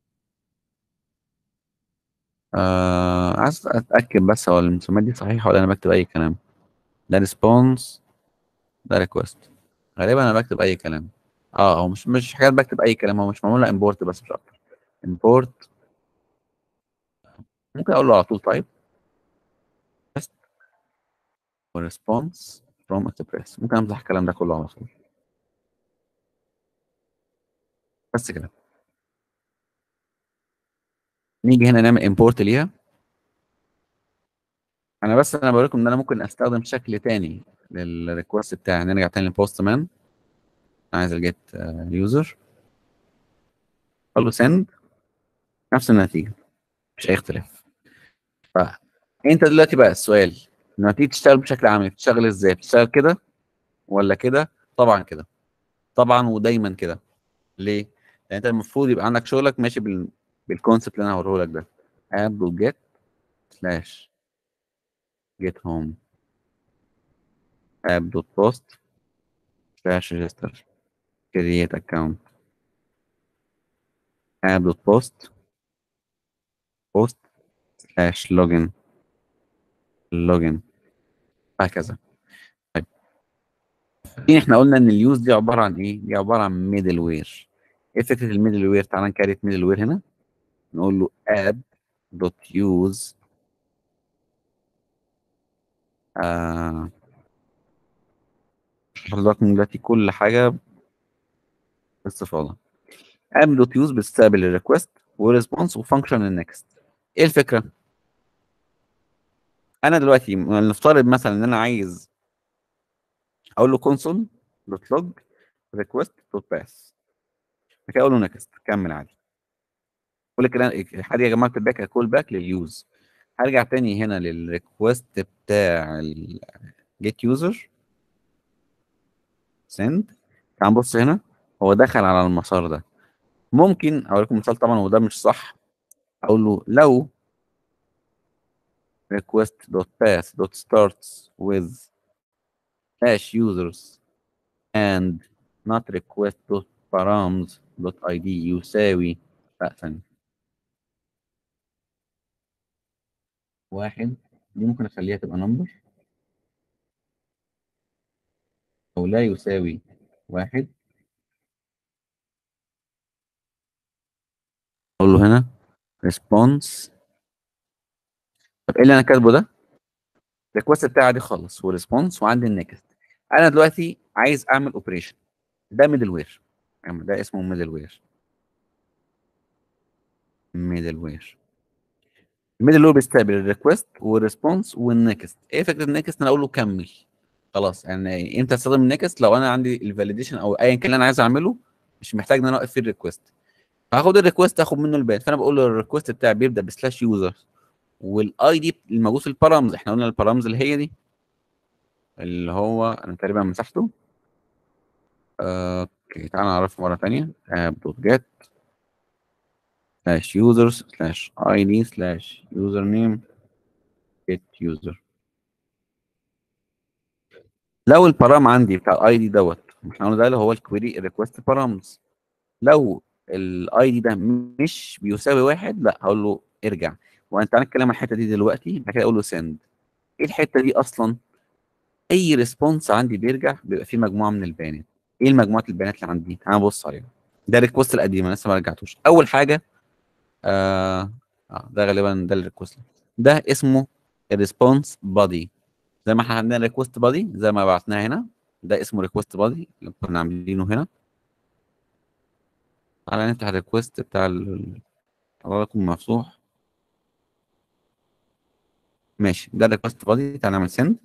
Speaker 2: آه عايز اتاكد بس هو المسميات دي صحيحه ولا انا بكتب اي كلام ده response ده request غالبا انا بكتب اي كلام اه هو مش مش حاجات بكتب اي كلام هو مش معمول له import بس مش اكتر import ممكن اقول له على طول طيب بس response from express ممكن امسح الكلام ده كله على طول بس كده نيجي هنا نعمل import ليها انا بس انا بوريكم ان انا ممكن استخدم شكل تاني للريكوست بتاعي نرجع تاني للبوست مان عايز الجيت يوزر اقول له send نفس النتيجه مش اي اختلاف فانت دلوقتي بقى السؤال لما تيجي تشتغل بشكل عملي بتشتغل ازاي بتشتغل كده ولا كده طبعا كده طبعا ودايما كده ليه لان انت المفروض يبقى عندك شغلك ماشي بال... بالكونسبت اللي انا هوريه لك ده app get slash get home app.post slash register create account app.post post slash login login هكذا طيب دي احنا قلنا ان اليوز دي عباره عن ايه؟ دي عباره عن ميدل وير ايه فكره الميدل وير؟ تعالى نكريت ميدل وير هنا نقول له add dot use آه حضرتك دلوقتي كل حاجه باستفاضه app dot use بتستقبل الريكوست والريسبونس وفانكشن النكست ايه الفكره؟ انا دلوقتي نفترض مثلا ان انا عايز اقول له console دوت لوج ريكوست دوت باس كده اقول له نكست كمل عادي اقول لك انا حد يا جماعه الباك اكول باك لليوز هرجع تاني هنا للريكوست بتاع الجيت يوزر سند تعال نبص هنا هو دخل على المسار ده ممكن اوريكم مثال طبعا وده مش صح اقول له لو request.path.starts with hash users and not request.params.id يساوي لا ثانية واحد دي ممكن اخليها تبقى نمبر او لا يساوي واحد اقول له هنا response طب ايه اللي انا كاتبه ده؟ الريكوست بتاعي عادي خالص وريسبونس وعندي النكست انا دلوقتي عايز اعمل اوبريشن ده ميدل وير ده اسمه ميدل وير ميدل وير الميدل وير بيستقبل الريكوست والريسبونس والنكست ايه فكره النكست انا اقول له كمل خلاص يعني امتى استخدم النكست لو انا عندي الفاليديشن او ايا كان اللي انا عايز اعمله مش محتاج ان انا اوقف فيه الريكوست هاخد الريكوست اخد منه البيان فانا بقول له الريكوست بتاعي بيبدا بسلاش يوزر والاي دي الموجود في البارامز احنا قلنا البارامز اللي هي دي اللي هو انا تقريبا مسحته اوكي تعالى نعرفه مره ثانيه اب دوت جيت سلاش يوزرز سلاش اي دي سلاش يوزر نيم جيت يوزر لو البارام عندي بتاع الاي دي دوت احنا قلنا ده اللي هو الكويري ريكوست بارامز لو الاي دي ده مش بيساوي واحد لا هقول له ارجع وانت هنتكلم عن الحته دي دلوقتي بعد كده اقول له سند ايه الحته دي اصلا اي ريسبونس عندي بيرجع بيبقى فيه مجموعه من البيانات ايه المجموعه البيانات اللي عندي تعال نبص عليها ده الريكوست القديم انا لسه ما رجعتوش اول حاجه آه, آه ده غالبا ده الريكوست ده اسمه الريسبونس بادي زي ما احنا عندنا ريكوست بادي زي ما بعتناها هنا ده اسمه ريكوست بادي اللي كنا عاملينه هنا تعالى نفتح الريكوست بتاع ال الله يكون مفتوح ماشي ده الريكوست بادي تعالى نعمل سند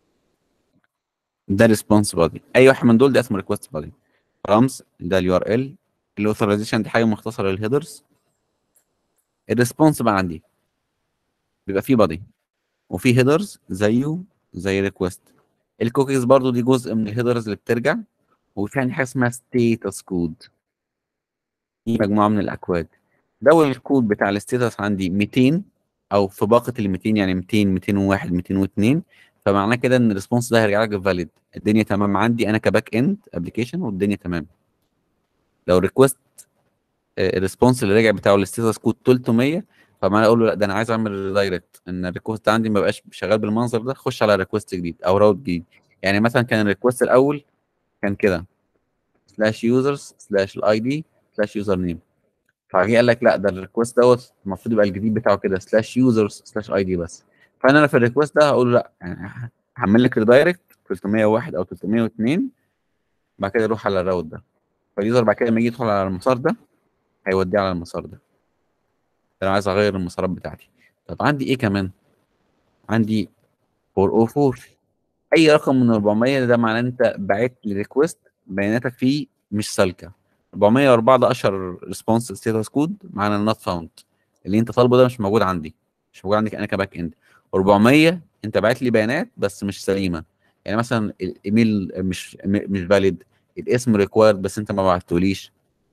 Speaker 2: ده ريسبونس بادي اي واحد من دول ده اسمه ريكوست بادي رمز ده اليو ار ال الاوثرايزيشن دي حاجه مختصره للهيدرز الريسبونس بقى عندي بيبقى فيه بادي وفي هيدرز زيه زي ريكوست الكوكيز برضو دي جزء من الهيدرز اللي بترجع وفي عندي حاجه اسمها ستيتس كود دي مجموعه من الاكواد لو الكود بتاع الستيتس عندي 200 او في باقه ال 200 يعني 200 201 202 فمعناه كده ان الريسبونس ده هيرجع لك فاليد الدنيا تمام عندي انا كباك اند ابلكيشن والدنيا تمام لو ريكوست الريسبونس اللي رجع بتاعه الستاتس كود 300 فما اقول له لا ده انا عايز اعمل ريدايركت ان الريكوست عندي ما بقاش شغال بالمنظر ده خش على ريكوست جديد او راوت جديد يعني مثلا كان الريكوست الاول كان كده سلاش يوزرز سلاش الاي دي سلاش يوزر نيم فجي قال لك لا ده الريكوست دوت المفروض يبقى الجديد بتاعه كده سلاش يوزرز سلاش اي دي بس فانا في الريكوست ده هقول له لا يعني هعمل لك ريدايركت 301 او 302 بعد كده يروح على الراوت ده فاليوزر بعد كده لما يجي يدخل على المسار ده هيوديه على المسار ده انا عايز اغير المسارات بتاعتي طب عندي ايه كمان عندي 404 اي رقم من 400 ده معناه انت بعت لي ريكوست بياناتك فيه مش سالكه 404 ده اشهر ريسبونس ستاتس كود معنى النوت فاوند اللي انت طالبه ده مش موجود عندي مش موجود عندك انا كباك اند 400 انت بعت لي بيانات بس مش سليمه يعني مثلا الايميل مش مش فاليد الاسم ريكوايرد بس انت ما بعتهوليش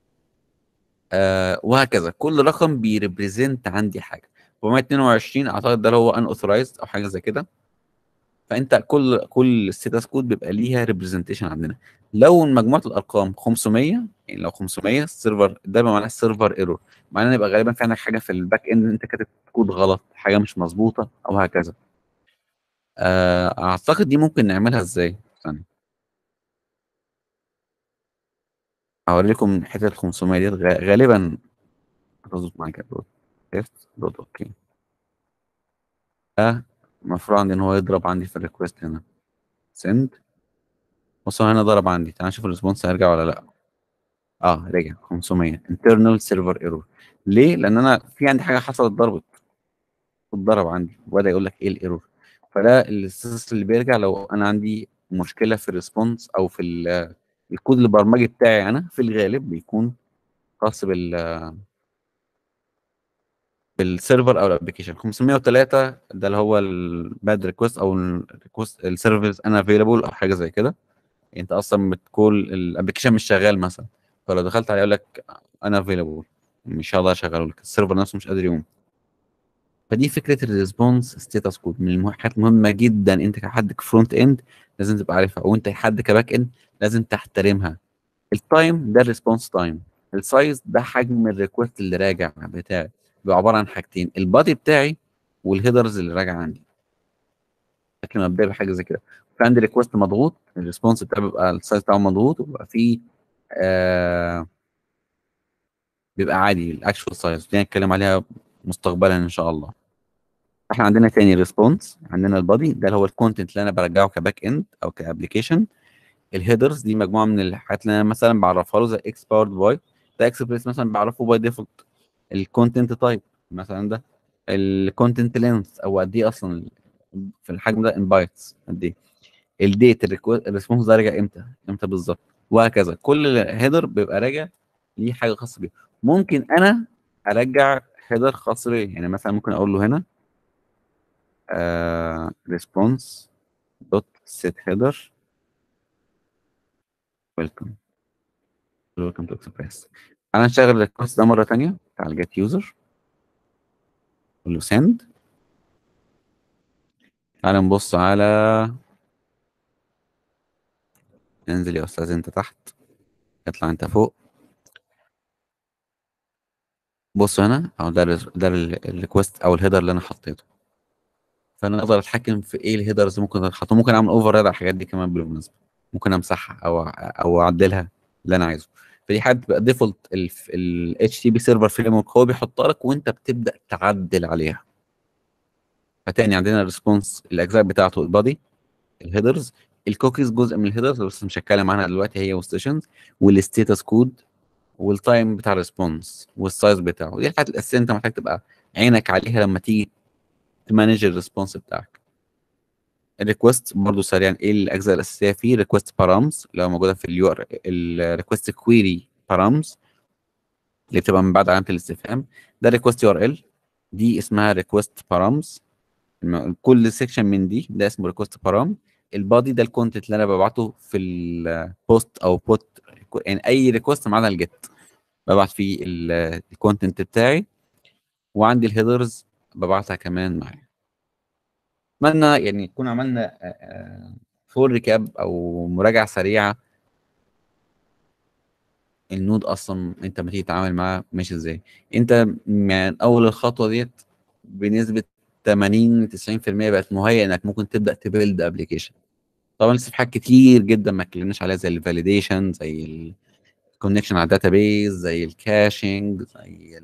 Speaker 2: آه وهكذا كل رقم بيريبريزنت عندي حاجه 422 اعتقد ده اللي هو ان اوثرايزد او حاجه زي كده فانت كل كل ستاتس كود بيبقى ليها ريبريزنتيشن عندنا لو مجموعه الارقام 500 يعني لو 500 السيرفر ده يبقى معناه السيرفر ايرور معناه ان يبقى غالبا في عندك حاجه في الباك اند انت كاتب كود غلط حاجه مش مظبوطه او هكذا آه اعتقد دي ممكن نعملها ازاي ثانيه هوريكم حته ال 500 ديت غالبا هتظبط معاك دوت ليفت دوت اوكي ده المفروض عندي ان هو يضرب عندي في الريكوست هنا سند بصوا هنا ضرب عندي تعال نشوف الريسبونس هيرجع ولا لا اه رجع 500 internal server error ليه لان انا في عندي حاجه حصلت ضربت اتضرب عندي وبدا يقول لك ايه الايرور فده الاستاتس اللي بيرجع لو انا عندي مشكله في الريسبونس او في الكود البرمجي بتاعي انا في الغالب بيكون خاص بال بالسيرفر او الابلكيشن 503 ده اللي هو الباد ريكوست او الريكوست السيرفيس انا افيلابل او حاجه زي كده انت اصلا بتكون الابلكيشن مش شغال مثلا فلو دخلت عليه يقول لك انا افيلابل مش هقدر اشغله لك السيرفر نفسه مش قادر يقوم فدي فكره الريسبونس ستاتس كود من الحاجات مهمه جدا انت كحد فرونت اند لازم تبقى عارفها وانت كحد كباك اند لازم تحترمها التايم ده الريسبونس تايم السايز ده حجم الريكوست اللي راجع بتاعي بيبقى عباره عن حاجتين البادي بتاعي والهيدرز اللي راجع عندي لكن مبدئيا بحاجه زي كده في عندي ريكوست مضغوط الريسبونس بتاعي بيبقى السايز بتاعه مضغوط وبيبقى فيه آه بيبقى عادي الاكشوال سايز دي هنتكلم عليها مستقبلا ان شاء الله احنا عندنا تاني ريسبونس عندنا البادي ده اللي هو الكونتنت اللي انا برجعه كباك اند او كابلكيشن الهيدرز دي مجموعه من الحاجات اللي انا مثلا بعرفها له زي اكس باورد باي ده اكسبريس مثلا بعرفه باي ديفولت الكونتنت تايب مثلا ده الكونتنت لينث او قد ايه اصلا في الحجم ده ان بايتس قد ايه الديت الريسبونس ده راجع امتى امتى بالظبط وهكذا كل هيدر بيبقى راجع ليه حاجه خاصه بيه ممكن انا ارجع هيدر خاص بيه يعني مثلا ممكن اقول له هنا ريسبونس دوت سيت هيدر ويلكم ويلكم تو اكسبريس انا هشغل الريكوست ده مره ثانيه تعال جيت يوزر اقول له سند تعال نبص على انزل يا استاذ انت تحت اطلع انت فوق بصوا هنا اهو ده ده الريكوست او الهيدر اللي انا حطيته فانا اقدر اتحكم في ايه الهيدرز ممكن احطه ممكن اعمل اوفر على الحاجات دي كمان بالمناسبه ممكن امسحها او او اعدلها اللي انا عايزه فدي حاجه بتبقى ديفولت ال اتش تي بي سيرفر فريم ورك هو بيحطها لك وانت بتبدا تعدل عليها فتاني عندنا الريسبونس الاجزاء بتاعته البادي الهيدرز الكوكيز جزء من الهيدرز بس مش هتكلم عنها دلوقتي هي والستيشنز والستيتس كود والتايم بتاع الريسبونس والسايز بتاعه دي الحاجات الاساسيه انت محتاج تبقى عينك عليها لما تيجي تمانج الريسبونس بتاعك الريكوست برضه سريعا ايه الاجزاء الاساسيه فيه ريكوست بارامز لو موجوده في اليو ار الريكوست كويري بارامز اللي بتبقى من بعد علامه الاستفهام ده ريكوست يو ار ال دي اسمها ريكوست بارامز كل سيكشن من دي ده اسمه ريكوست بارام البادي ده الكونتنت اللي انا ببعته في البوست او بوت يعني اي ريكوست ما عدا الجيت ببعت فيه الكونتنت بتاعي وعندي الهيدرز ببعتها كمان معايا اتمنى يعني نكون عملنا فول ريكاب او مراجعه سريعه النود اصلا انت ما تيجي تتعامل معاه ماشي ازاي انت من اول الخطوه ديت بنسبه 80 90% بقت مهيئ انك ممكن تبدا تبيلد ابلكيشن طبعا لسه في حاجات كتير جدا ما اتكلمناش عليها زي الفاليديشن زي الكونكشن على الداتابيز زي الكاشنج زي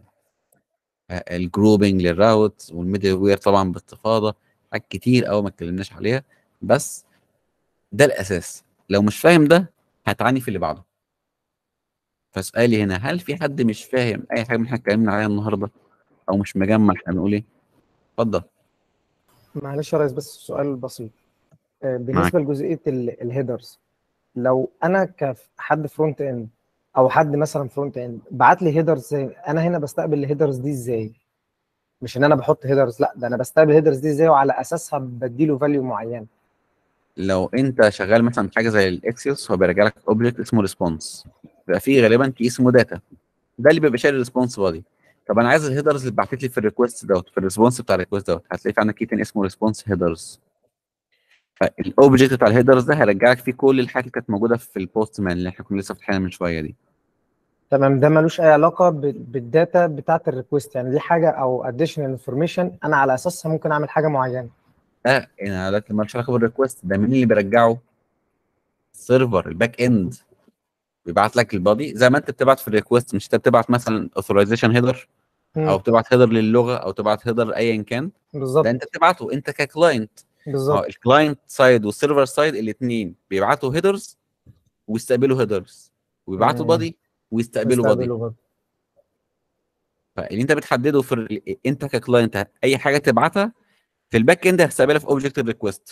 Speaker 2: الجروبنج للراوت والميدل وير طبعا باستفاضه حاجات كتير قوي ما اتكلمناش عليها بس ده الاساس لو مش فاهم ده هتعاني في اللي بعده فسؤالي هنا هل في حد مش فاهم اي حاجه من احنا اتكلمنا عليها النهارده او مش مجمع احنا بنقول ايه اتفضل
Speaker 3: معلش يا ريس بس سؤال بسيط آه، بالنسبه لجزئيه الهيدرز لو انا كحد فرونت اند او حد مثلا فرونت اند بعت لي هيدرز زي انا هنا بستقبل الهيدرز دي ازاي مش ان انا بحط هيدرز لا ده انا بستقبل الهيدرز دي ازاي وعلى اساسها بديله فاليو معين
Speaker 2: لو انت شغال مثلا حاجه زي الاكسيوس هو بيرجع لك اوبجكت اسمه ريسبونس بيبقى فيه غالبا كي اسمه داتا ده اللي بيبقى شايل الريسبونس بادي طب انا عايز الهيدرز اللي بعتت لي في الريكوست دوت في الريسبونس بتاع الريكوست دوت هتلاقي في عندك كي تاني اسمه ريسبونس هيدرز فالاوبجكت بتاع الهيدرز ده هيرجع لك فيه كل الحاجات اللي كانت موجوده في البوست مان اللي احنا كنا لسه فاتحينها من شويه دي
Speaker 3: تمام ده ملوش اي علاقه ب- بالداتا بتاعت الريكوست يعني دي حاجه او اديشنال انفورميشن انا على اساسها ممكن اعمل حاجه معينه
Speaker 2: لا انا دلوقتي مالوش علاقه بالريكوست ده مين اللي بيرجعه؟ السيرفر الباك اند بيبعت لك البادي زي ما انت بتبعت في الريكوست مش انت بتبعت مثلا اوثرايزيشن هيدر او بتبعت هيدر للغه او تبعت هيدر ايا كان
Speaker 3: بالظبط
Speaker 2: ده انت بتبعته انت ككلاينت اه
Speaker 3: بالظبط
Speaker 2: الكلاينت سايد والسيرفر سايد الاثنين بيبعتوا هيدرز ويستقبلوا هيدرز ويبعتوا
Speaker 3: تمام.
Speaker 2: بادي ويستقبلوا بادي
Speaker 3: استقبله برضه.
Speaker 2: فاللي انت بتحدده في ال... انت ككلاينت اي حاجه تبعتها في الباك اند هتستقبلها في اوبجكت الريكوست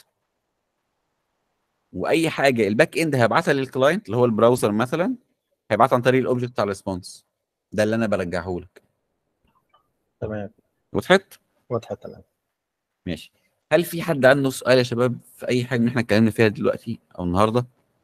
Speaker 2: واي حاجه الباك اند هيبعتها للكلاينت اللي هو البراوزر مثلا هيبعتها عن طريق الاوبجكت بتاع الريسبونس ده اللي انا برجعه لك
Speaker 3: تمام
Speaker 2: وضحت
Speaker 3: واضحه تمام
Speaker 2: ماشي هل في حد عنده سؤال يا شباب في اي حاجه من احنا اتكلمنا فيها دلوقتي او النهارده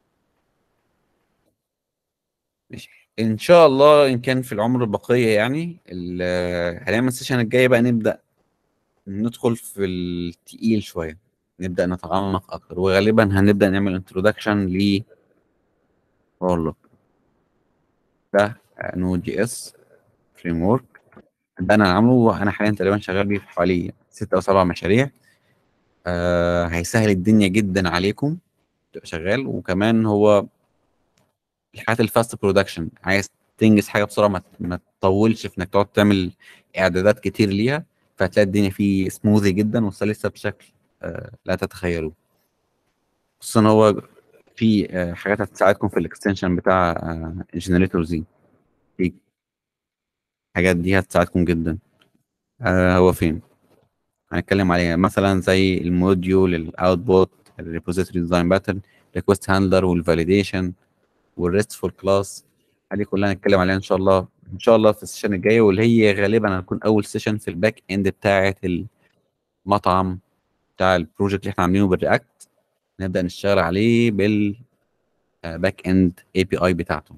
Speaker 2: ماشي ان شاء الله ان كان في العمر البقيه يعني ال- هنعمل السيشن الجاي بقى نبدا ندخل في التقيل شويه نبدا نتعمق اكتر وغالبا هنبدا نعمل انترودكشن ل والله ده نود جي اس فريم ورك ده انا عامله وانا حاليا تقريبا شغال بيه في حوالي ستة او سبع مشاريع آه هيسهل الدنيا جدا عليكم تبقى شغال وكمان هو الحاجات الفاست برودكشن عايز تنجز حاجه بسرعه ما ما تطولش في انك تقعد تعمل اعدادات كتير ليها فهتلاقي الدنيا فيه سموذي جدا وسلسه بشكل آه لا تتخيلوه خصوصا هو في آه حاجات هتساعدكم في الاكستنشن بتاع جنريتور زي في الحاجات دي هتساعدكم جدا آه هو فين هنتكلم عليها مثلا زي الموديول الاوتبوت الريبوزيتوري ديزاين باترن ريكوست هاندلر والفاليديشن والريستفول كلاس هذه كلها هنتكلم عليها ان شاء الله ان شاء الله في السيشن الجايه واللي هي غالبا هتكون اول سيشن في الباك اند بتاعه المطعم بتاع البروجكت اللي احنا عاملينه بالرياكت نبدا نشتغل عليه بالباك اند اي بي اي بتاعته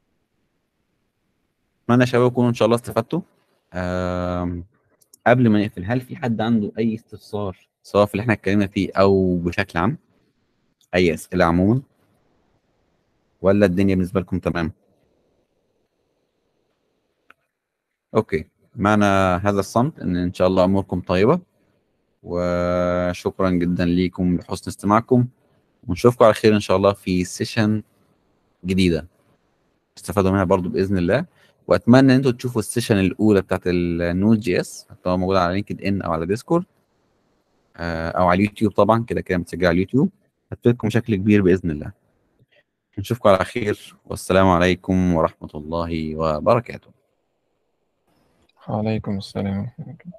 Speaker 2: اتمنى يا شباب تكونوا ان شاء الله استفدتوا آم، قبل ما نقفل هل في حد عنده اي استفسار سواء في اللي احنا اتكلمنا فيه او بشكل عام اي اسئله عموما ولا الدنيا بالنسبه لكم تمام اوكي معنى هذا الصمت ان ان شاء الله اموركم طيبه وشكرا جدا ليكم لحسن استماعكم ونشوفكم على خير ان شاء الله في سيشن جديده استفادوا منها برضو باذن الله واتمنى ان انتوا تشوفوا السيشن الاولى بتاعت النود جي اس هتبقى موجوده على لينكد ان او على ديسكورد آه، او على اليوتيوب طبعا كده كده متسجله على اليوتيوب هتفيدكم بشكل كبير باذن الله نشوفكم على خير والسلام عليكم ورحمه الله وبركاته
Speaker 4: وعليكم السلام